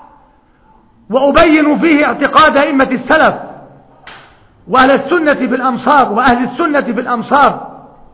وأبين فيه اعتقاد أئمة السلف وأهل السنة في الأمصار وأهل السنة في الأمصار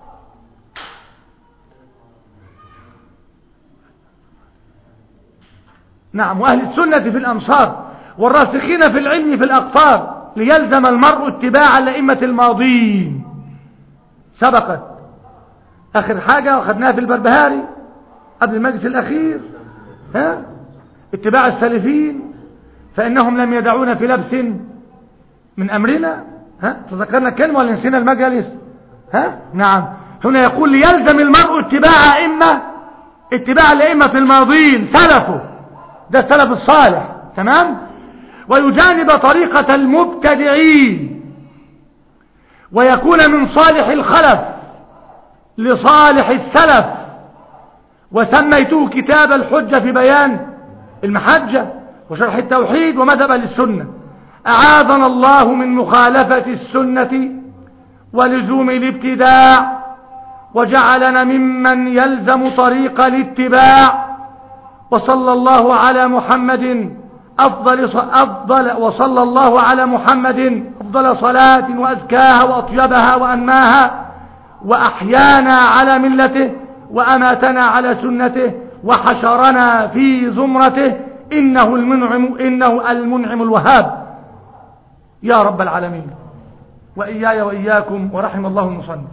نعم وأهل السنة في الأمصار والراسخين في العلم في الأقطار ليلزم المرء اتباع الأئمة الماضين سبقت آخر حاجة أخذناها في البربهاري قبل المجلس الأخير ها؟ اتباع السلفين فإنهم لم يدعونا في لبس من أمرنا ها؟ تذكرنا الكلمة ولا نسينا المجلس ها؟ نعم هنا يقول ليلزم المرء اتباع أئمة اتباع الأئمة الماضين سلفه ده السلف الصالح تمام ويجانب طريقة المبتدعين ويكون من صالح الخلف لصالح السلف وسميته كتاب الحجة في بيان المحجة وشرح التوحيد ومذهب للسنة أعاذنا الله من مخالفة السنة ولزوم الابتداع وجعلنا ممن يلزم طريق الاتباع وصلى الله على محمد أفضل, أفضل وصلى الله على محمد أفضل صلاة وأزكاها وأطيبها وأنماها وأحيانا على ملته وأماتنا على سنته وحشرنا في زمرته إنه المنعم, إنه المنعم الوهاب يا رب العالمين وإياي وإياكم ورحم الله المصنف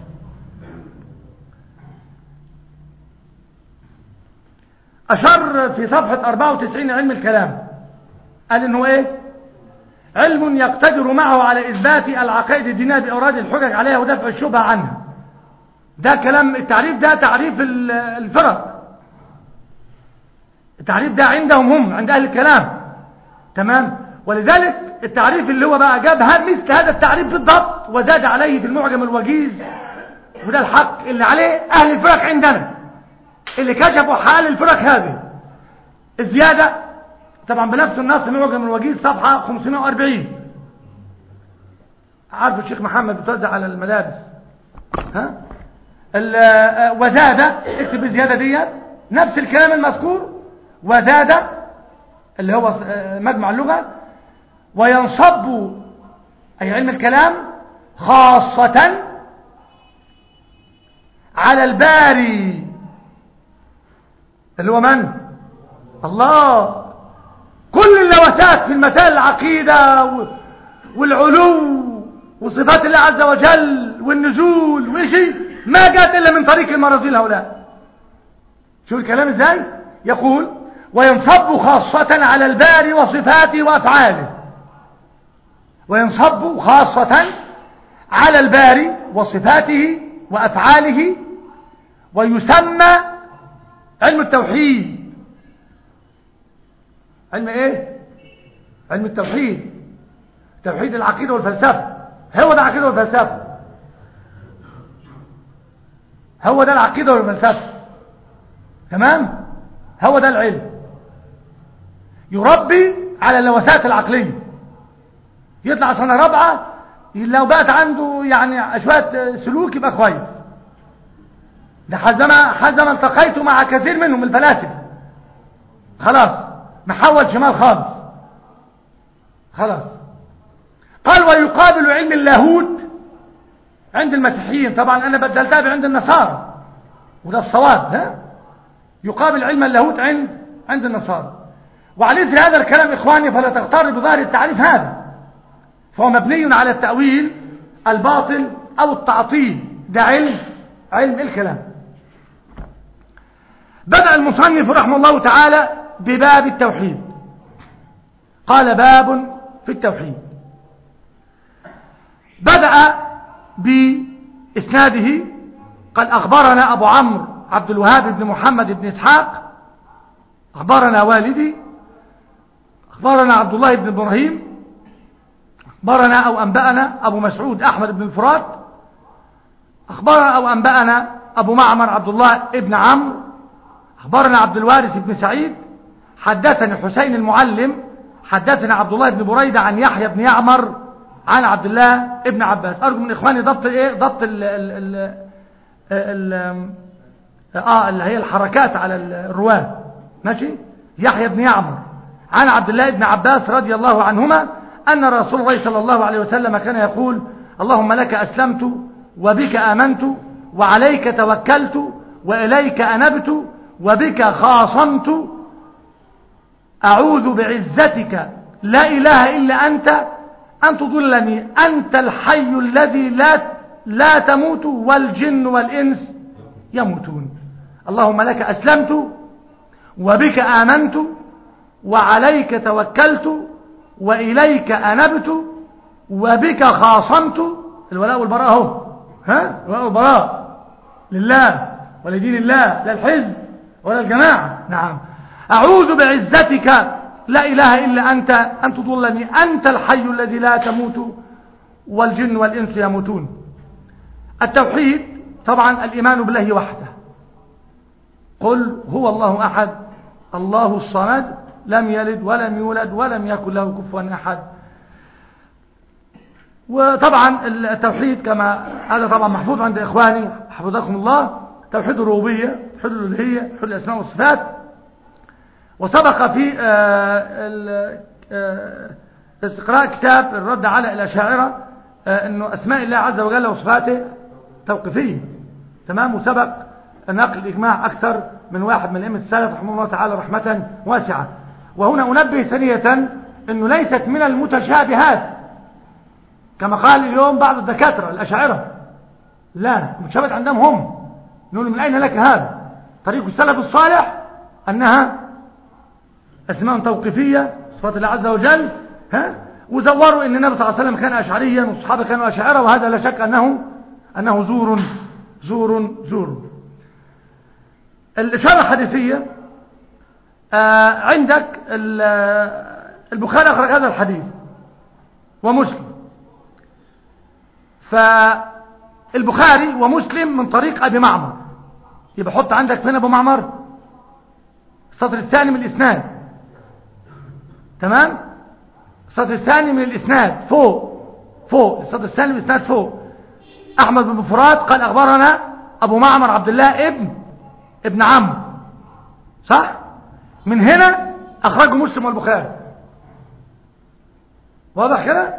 أشر في صفحة 94 علم الكلام قال إنه إيه علم يقتدر معه على إثبات العقائد الدينية بإوراد الحجج عليها ودفع الشبهة عنها ده كلام التعريف ده تعريف الفرق التعريف ده عندهم هم عند أهل الكلام تمام ولذلك التعريف اللي هو بقى جاب مثل هذا التعريف بالضبط وزاد عليه في المعجم الوجيز وده الحق اللي عليه أهل الفرق عندنا اللي كشفوا حال الفرق هذه الزيادة طبعا بنفس النص معجم الوجيز صفحة 540 عارف الشيخ محمد بتوزع على الملابس ها وزاد اكتب الزيادة دي نفس الكلام المذكور وزاد اللي هو مجمع اللغة وينصب أي علم الكلام خاصة على الباري اللي هو من الله كل اللوثات في المسائل العقيدة والعلو وصفات الله عز وجل والنزول وشيء ما جاءت إلا من طريق المرازيل هؤلاء شو الكلام ازاي يقول وينصب خاصة على الباري وصفاته وأفعاله وينصب خاصة على الباري وصفاته وأفعاله ويسمى علم التوحيد علم ايه علم التوحيد توحيد العقيدة والفلسفة هو ده العقيدة والفلسفة هو ده العقيدة والفلسفة تمام هو ده العلم يربي على اللوثات العقلية يطلع سنة رابعة لو بقت عنده يعني شوية سلوك يبقى كويس ده حزما حزما التقيت مع كثير منهم الفلاسفة خلاص محول شمال خالص خلاص قال ويقابل علم اللاهوت عند المسيحيين طبعا انا بدلتها عند النصارى وده الصواب ها يقابل علم اللاهوت عند عند النصارى وعليه في هذا الكلام اخواني فلا تغتر بظاهر التعريف هذا فهو مبني على التأويل الباطل او التعطيل ده علم علم الكلام بدأ المصنف رحمه الله تعالى بباب التوحيد قال باب في التوحيد بدأ بإسناده قال أخبرنا أبو عمرو عبد الوهاب بن محمد بن إسحاق أخبرنا والدي أخبرنا عبد الله بن إبراهيم أخبرنا أو أنبأنا أبو مسعود أحمد بن الفرات أخبرنا أو أنبأنا أبو معمر عبد الله ابن عمرو أخبرنا عبد الوارث بن سعيد حدثني حسين المعلم حدثنا عبد الله بن بريدة عن يحيى بن يعمر عن عبد الله ابن عباس أرجو من إخواني ضبط إيه ضبط ال ال ال ال آه اللي هي الحركات على الرواة ماشي يحيى بن يعمر عن عبد الله بن عباس رضي الله عنهما أن رسول الله صلى الله عليه وسلم كان يقول اللهم لك أسلمت وبك آمنت وعليك توكلت وإليك أنبت وبك خاصمت أعوذ بعزتك لا إله إلا أنت أن تضلني أنت الحي الذي لا, لا تموت والجن والإنس يموتون اللهم لك أسلمت وبك آمنت وعليك توكلت وإليك أنبت وبك خاصمت الولاء والبراء هو ها الولاء والبراء لله ولدين الله لا الحزب ولا الجماعة نعم أعوذ بعزتك لا إله إلا أنت أن تضلني أنت الحي الذي لا تموت والجن والإنس يموتون التوحيد طبعا الإيمان بالله وحده قل هو الله أحد الله الصمد لم يلد ولم يولد ولم يكن له كفوا أحد وطبعا التوحيد كما هذا طبعا محفوظ عند إخواني حفظكم الله توحيد الربوبية توحيد الألوهية توحيد الأسماء والصفات وسبق في استقراء كتاب الرد على الأشاعرة أنه أسماء الله عز وجل وصفاته توقيفية تمام وسبق نقل الإجماع أكثر من واحد من أئمة السلف رحمه الله تعالى رحمة واسعة وهنا أنبه ثانية أنه ليست من المتشابهات كما قال اليوم بعض الدكاترة الأشاعرة لا المتشابهات عندهم هم نقول من أين لك هذا طريق السلف الصالح أنها أسماء توقيفية صفات الله عز وجل ها وزوروا أن النبي صلى الله عليه وسلم كان أشعريا والصحابة كانوا أشاعرة وهذا لا شك أنه أنه زور زور زور الإشارة الحديثية آه عندك البخاري أخرج هذا الحديث ومسلم فالبخاري ومسلم من طريق أبي معمر يبقى حط عندك فين أبو معمر السطر الثاني من الإسناد تمام السطر الثاني من الإسناد فوق فوق السطر الثاني من الإسناد فوق أحمد بن فرات قال أخبرنا أبو معمر عبد الله ابن ابن عمرو صح من هنا أخرجه مسلم والبخاري واضح كده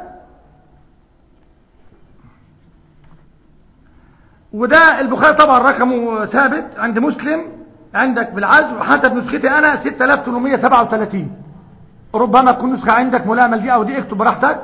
وده البخاري طبعا رقمه ثابت عند مسلم عندك بالعزم وحسب نسختي أنا 6837 ربما تكون نسخة عندك ملائمة دي أو دي اكتب براحتك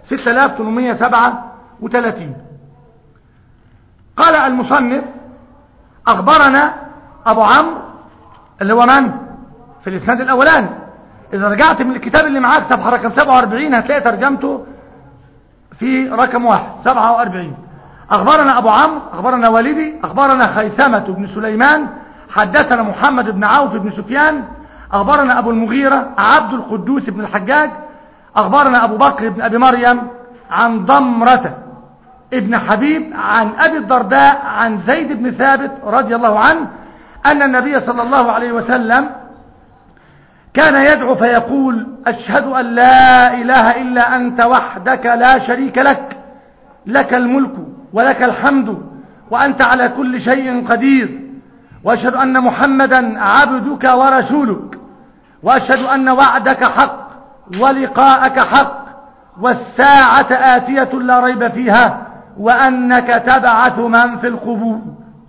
6837 قال المصنف أخبرنا أبو عمرو اللي هو من في الإسناد الأولاني إذا رجعت من الكتاب اللي معاك صفحة رقم 47 هتلاقي ترجمته في رقم واحد 47 أخبرنا أبو عمرو أخبرنا والدي أخبرنا خيثمة بن سليمان حدثنا محمد بن عوف بن سفيان أخبرنا أبو المغيرة عبد القدوس بن الحجاج أخبرنا أبو بكر بن أبي مريم عن ضمرة ابن حبيب عن أبي الدرداء عن زيد بن ثابت رضي الله عنه أن النبي صلى الله عليه وسلم كان يدعو فيقول أشهد أن لا إله إلا أنت وحدك لا شريك لك لك الملك ولك الحمد وأنت على كل شيء قدير وأشهد أن محمدا عبدك ورسولك وأشهد أن وعدك حق ولقاءك حق والساعة آتية لا ريب فيها وأنك تبعث من في القبور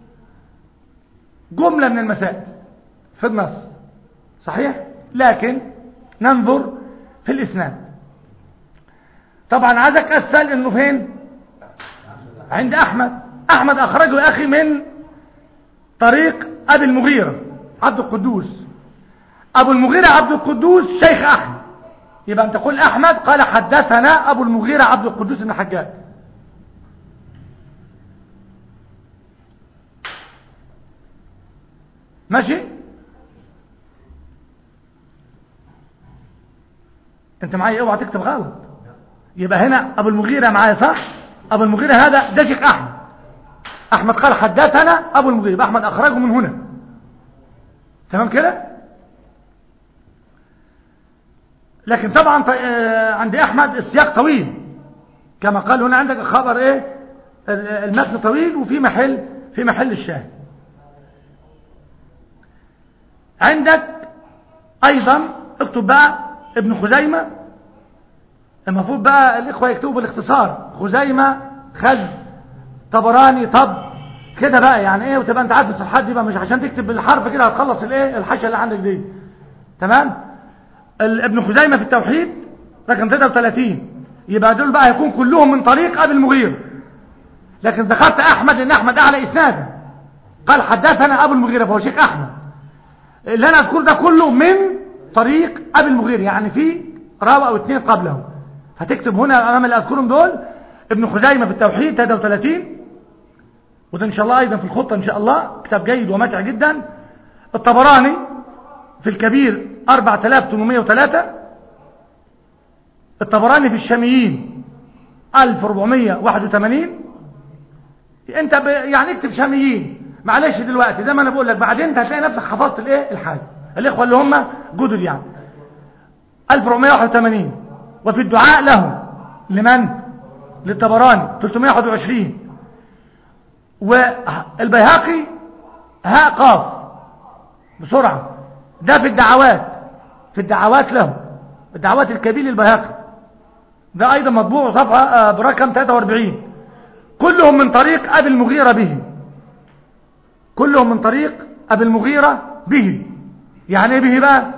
جملة من المسائل في النص صحيح لكن ننظر في الإسناد طبعا عايزك أسأل إنه فين عند أحمد أحمد أخرجه يا أخي من طريق أبي المغيرة عبد القدوس أبو المغيرة عبد القدوس شيخ أحمد يبقى أنت تقول أحمد قال حدثنا أبو المغيرة عبد القدوس بن حجاج ماشي انت معايا اوعى تكتب غلط يبقى هنا ابو المغيرة معايا صح ابو المغيرة هذا ده شيخ احمد احمد قال حدثنا ابو المغيرة احمد اخرجه من هنا تمام كده لكن طبعا عند احمد السياق طويل كما قال هنا عندك خبر ايه المتن طويل وفي محل في محل الشاهد عندك ايضا اكتب بقى ابن خزيمة المفروض بقى الاخوة يكتبوا بالاختصار خزيمة خز طبراني طب كده بقى يعني ايه وتبقى انت عارف الصفحات دي بقى مش عشان تكتب بالحرف كده هتخلص الايه الحاشيه اللي عندك دي تمام ابن خزيمة في التوحيد رقم 33 يبقى دول بقى هيكون كلهم من طريق ابي المغيرة لكن ذكرت احمد لان احمد اعلى اسنادا قال حدثنا ابو المغيرة فهو شيخ احمد اللي انا اذكر ده كله من طريق ابي المغيرة يعني في راوي او اثنين قبله هتكتب هنا امام اللي اذكرهم دول ابن خزيمة في التوحيد 33 وده ان شاء الله ايضا في الخطة ان شاء الله كتاب جيد وماتع جدا الطبراني في الكبير 4803 الطبراني في الشاميين 1481 انت ب... يعني اكتب شاميين معلش دلوقتي زي ما انا بقول لك بعدين انت هتلاقي نفسك حفظت الايه الحاجه الاخوه اللي هم جدد يعني 1481 وفي الدعاء له لمن للطبراني 321 والبيهقي هاء قاف بسرعه ده في الدعوات في الدعوات له الدعوات الكبير للبيهقي ده ايضا مطبوع صفحه برقم 43 كلهم من طريق ابي المغيرة به كلهم من طريق ابي المغيرة به يعني ايه به بقى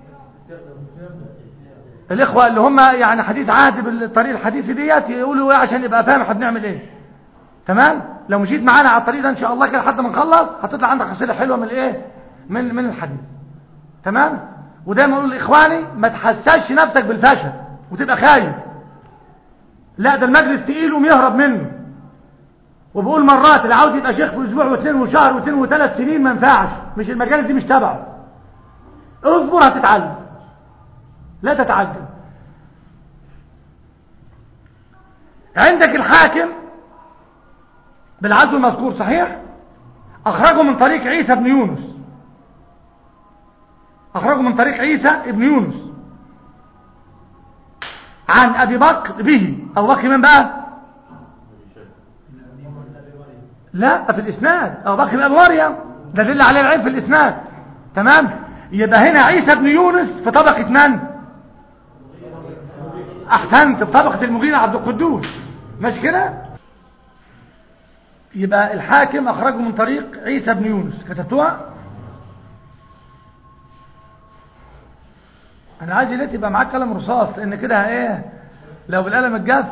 الاخوة اللي هم يعني حديث عهد بالطريق الحديثي ديت يقولوا ايه عشان يبقى فاهم احنا بنعمل ايه تمام لو مشيت معانا على الطريق ده ان شاء الله كده لحد ما نخلص هتطلع عندك حصيله حلوه من الايه من من الحديث تمام ودايما اقول لاخواني ما تحسسش نفسك بالفشل وتبقى خايف لا ده المجلس تقيل ويهرب منه وبقول مرات اللي عاوز يبقى شيخ في اسبوع واثنين وشهر واثنين وثلاث سنين ما ينفعش مش المجالس دي مش تبعه اصبر هتتعلم لا تتعجل عندك الحاكم بالعزو المذكور صحيح اخرجه من طريق عيسى بن يونس اخرجه من طريق عيسى بن يونس عن ابي بكر به ابو بكر من بقى لا في الاسناد ابو بكر بن ابي مريم ده دل عليه العلم في الاسناد تمام يبقى هنا عيسى بن يونس في طبقه من احسنت في طبقه المغيرة عبد القدوس ماشي كده يبقى الحاكم اخرجه من طريق عيسى بن يونس كتبتوها انا عايز ليه تبقى معاك قلم رصاص لان كده ايه لو بالقلم الجاف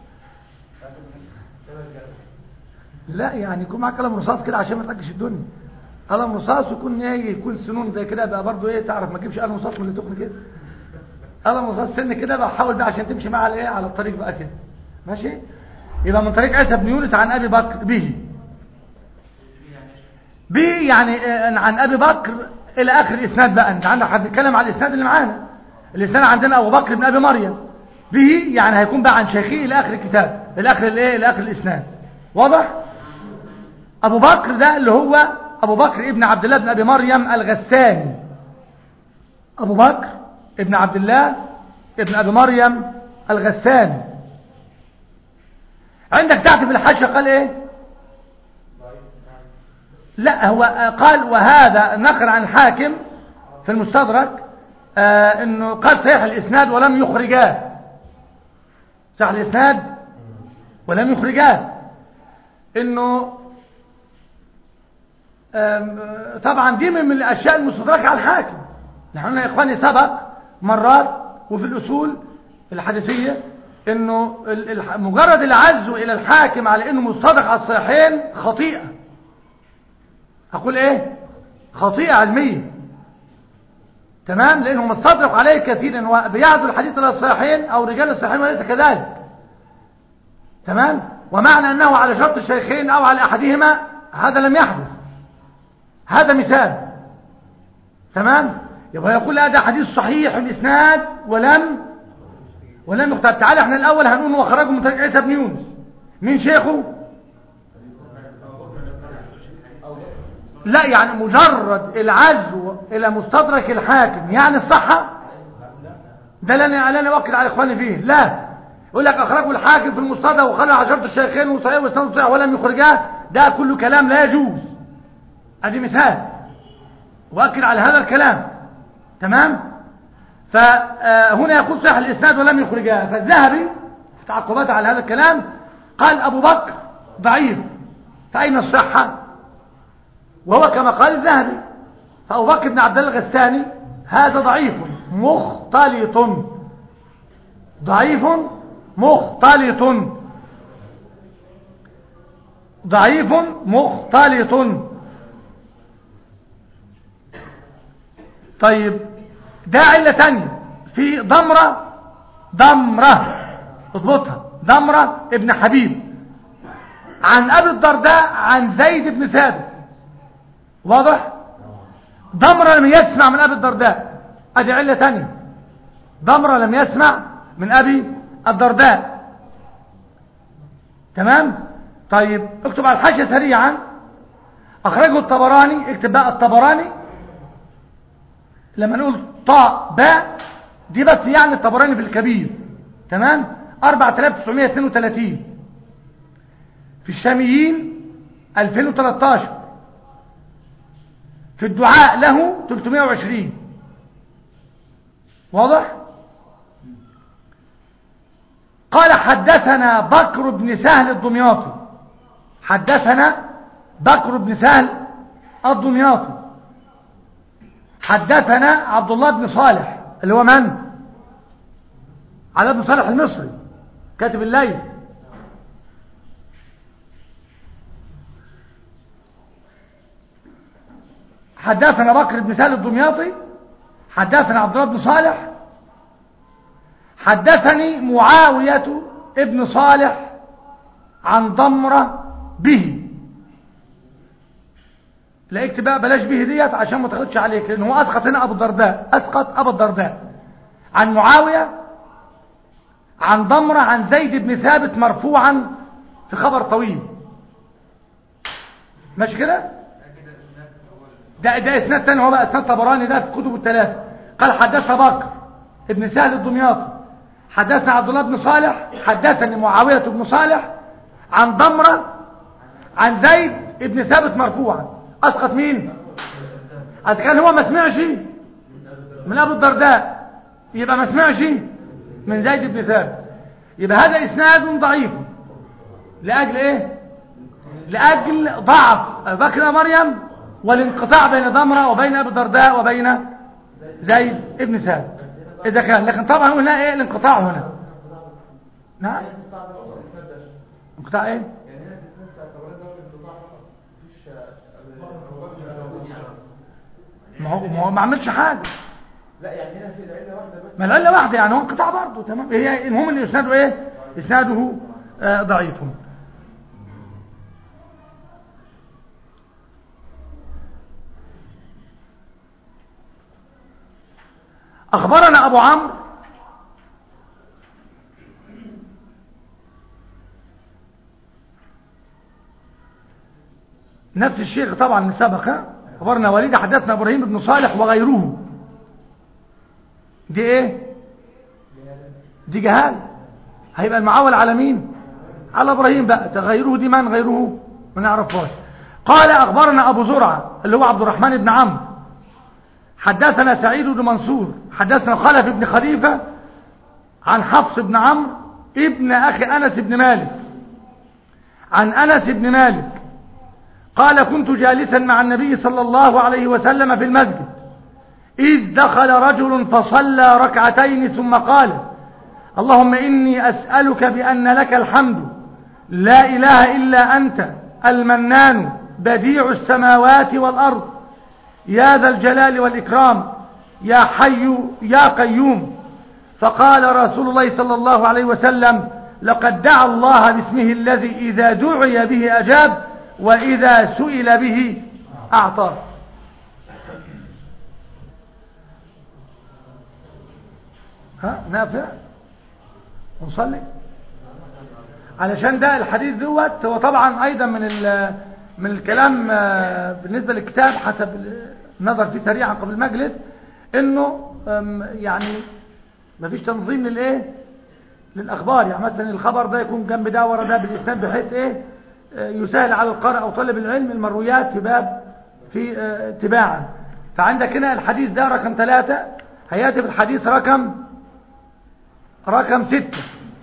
لا يعني يكون معاك قلم رصاص كده عشان ما تاكلش الدنيا قلم رصاص ويكون ايه يكون سنون زي كده بقى برضو ايه تعرف ما تجيبش قلم رصاص من اللي تخن كده قلم رصاص سن كده بقى حاول بقى عشان تمشي معاه على ايه على الطريق بقى كده ماشي يبقى من طريق عيسى بن يونس عن ابي بكر به به يعني عن ابي بكر الى اخر الاسناد بقى انت عندك هنتكلم على الاسناد اللي معانا الاسناد عندنا ابو بكر بن ابي مريم به يعني هيكون بقى عن شيخه الى اخر الكتاب الى اخر الايه الى اخر الاسناد واضح ابو بكر ده اللي هو ابو بكر ابن عبد الله بن ابي مريم الغساني ابو بكر ابن عبد الله ابن ابي مريم الغساني عندك تحت في الحاشيه قال ايه لا هو قال وهذا نقل عن الحاكم في المستدرك آه انه قال صحيح الاسناد ولم يخرجاه صح الاسناد ولم يخرجاه انه طبعا دي من الاشياء المستدركه على الحاكم نحن يا اخواني سبق مرات وفي الاصول الحديثيه انه مجرد العزو الى الحاكم على انه مستدرك على الصحيحين خطيئه اقول ايه خطيئه علميه تمام لانه مستدرك عليه كثيرا وبيعزو الحديث الى الصحيحين او رجال الصحيحين وليس كذلك تمام ومعنى انه على شرط الشيخين او على احدهما هذا لم يحدث هذا مثال تمام يبقى يقول هذا حديث صحيح الاسناد ولم ولم يختار تعالى احنا الاول هنقول وخرجه من طريق عيسى بن يونس مين شيخه لا يعني مجرد العزو الى مستدرك الحاكم يعني الصحة ده لن لن اوكد على اخواني فيه لا يقول لك اخرجه الحاكم في المستدرك وخلى عشرة الشيخين وصحيح وسند صحيح ولم يخرجاه ده كله كلام لا يجوز ادي مثال واكد على هذا الكلام تمام فهنا يقول صحيح الاسناد ولم يخرجاه فالذهبي في تعقباته على هذا الكلام قال ابو بكر ضعيف فاين الصحه وهو كما قال الذهبي فأبو بكر بن عبد الله الغساني هذا ضعيف مختلط ضعيف مختلط ضعيف مختلط طيب ده علة تانية في ضمرة ضمرة اضبطها ضمرة ابن حبيب عن أبي الدرداء عن زيد بن ثابت واضح ضمرة لم يسمع من أبي الدرداء ادي علة تانية ضمرة لم يسمع من أبي الدرداء تمام طيب اكتب على الحاشية سريعا أخرجه الطبراني اكتب بقى الطبراني لما نقول طاء باء دي بس يعني الطبراني في الكبير تمام 4932 في الشاميين 2013 في الدعاء له 320 واضح قال حدثنا بكر بن سهل الدمياطي حدثنا بكر بن سهل الدمياطي حدثنا عبد الله بن صالح اللي هو من علي بن صالح المصري كاتب الليل حدثنا بكر بن سهل الدمياطي حدثنا عبد الله بن صالح حدثني معاوية ابن صالح عن ضمرة به لا اكتب بقى بلاش به ديت عشان ما تاخدش عليك لان هو اسقط هنا ابو الدرداء اسقط ابو الدرداء عن معاوية عن ضمرة عن زيد بن ثابت مرفوعا في خبر طويل ماشي كده ده ده اسناد تاني هو بقى اسناد طبراني ده في كتب الثلاثه قال حدثنا بكر ابن سهل الدمياطي حدثنا عبد الله بن صالح حدثني معاويه بن صالح عن ضمره عن زيد ابن ثابت مرفوعا اسقط مين اذا كان هو ما سمعش من ابو الدرداء يبقى ما سمعش من زيد بن ثابت يبقى هذا اسناد ضعيف لاجل ايه لاجل ضعف بكر مريم والانقطاع بين ضمرة وبين أبي الدرداء وبين زيد ابن ثابت إذا كان لكن طبعا هنا إيه الانقطاع هنا نعم انقطاع إيه ما هو ما هو ما عملش حاجة لا يعني هنا في العله واحده بس ما العلة واحدة يعني هو انقطاع برضه تمام هي المهم ان اسناده ايه اسناده آه ضعيف أخبرنا أبو عمرو نفس الشيخ طبعا من سبق ها؟ أخبرنا وليد حدثنا إبراهيم بن صالح وغيره دي إيه دي جهال هيبقى المعول على مين على إبراهيم بقى غيره دي من غيره ما نعرفهاش قال أخبرنا أبو زرعة اللي هو عبد الرحمن بن عمرو حدثنا سعيد بن منصور حدثنا خلف بن خليفة عن حفص بن عمرو ابن أخي أنس بن مالك عن أنس بن مالك قال كنت جالسا مع النبي صلى الله عليه وسلم في المسجد إذ دخل رجل فصلى ركعتين ثم قال اللهم إني أسألك بأن لك الحمد لا إله إلا أنت المنان بديع السماوات والأرض يا ذا الجلال والإكرام يا حي يا قيوم فقال رسول الله صلى الله عليه وسلم لقد دعا الله باسمه الذي إذا دعي به أجاب وإذا سئل به أعطاه ها نافع ونصلي علشان ده الحديث دوت هو طبعا أيضا من من الكلام آه، بالنسبة للكتاب حسب النظر فيه سريعا قبل المجلس انه آم، يعني مفيش تنظيم للايه للاخبار يعني مثلا الخبر ده يكون جنب ده ورا ده بالاسناد بحيث ايه آه، يسهل على القارئ او طالب العلم المرويات في باب في آه، تباعا فعندك هنا الحديث ده رقم ثلاثة هياتي في الحديث رقم رقم ستة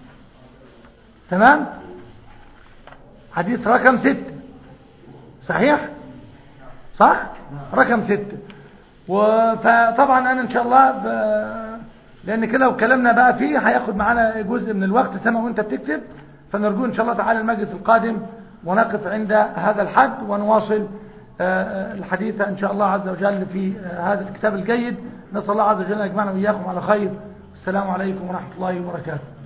تمام حديث رقم ستة صحيح صح رقم ستة و- فطبعا انا ان شاء الله ب... لان كده لو اتكلمنا بقى فيه هياخد معانا جزء من الوقت سما وانت بتكتب فنرجو ان شاء الله تعالى المجلس القادم ونقف عند هذا الحد ونواصل آه، آه، الحديث ان شاء الله عز وجل في آه، هذا الكتاب الجيد نسال الله عز وجل ان يجمعنا واياكم على خير السلام عليكم ورحمه الله وبركاته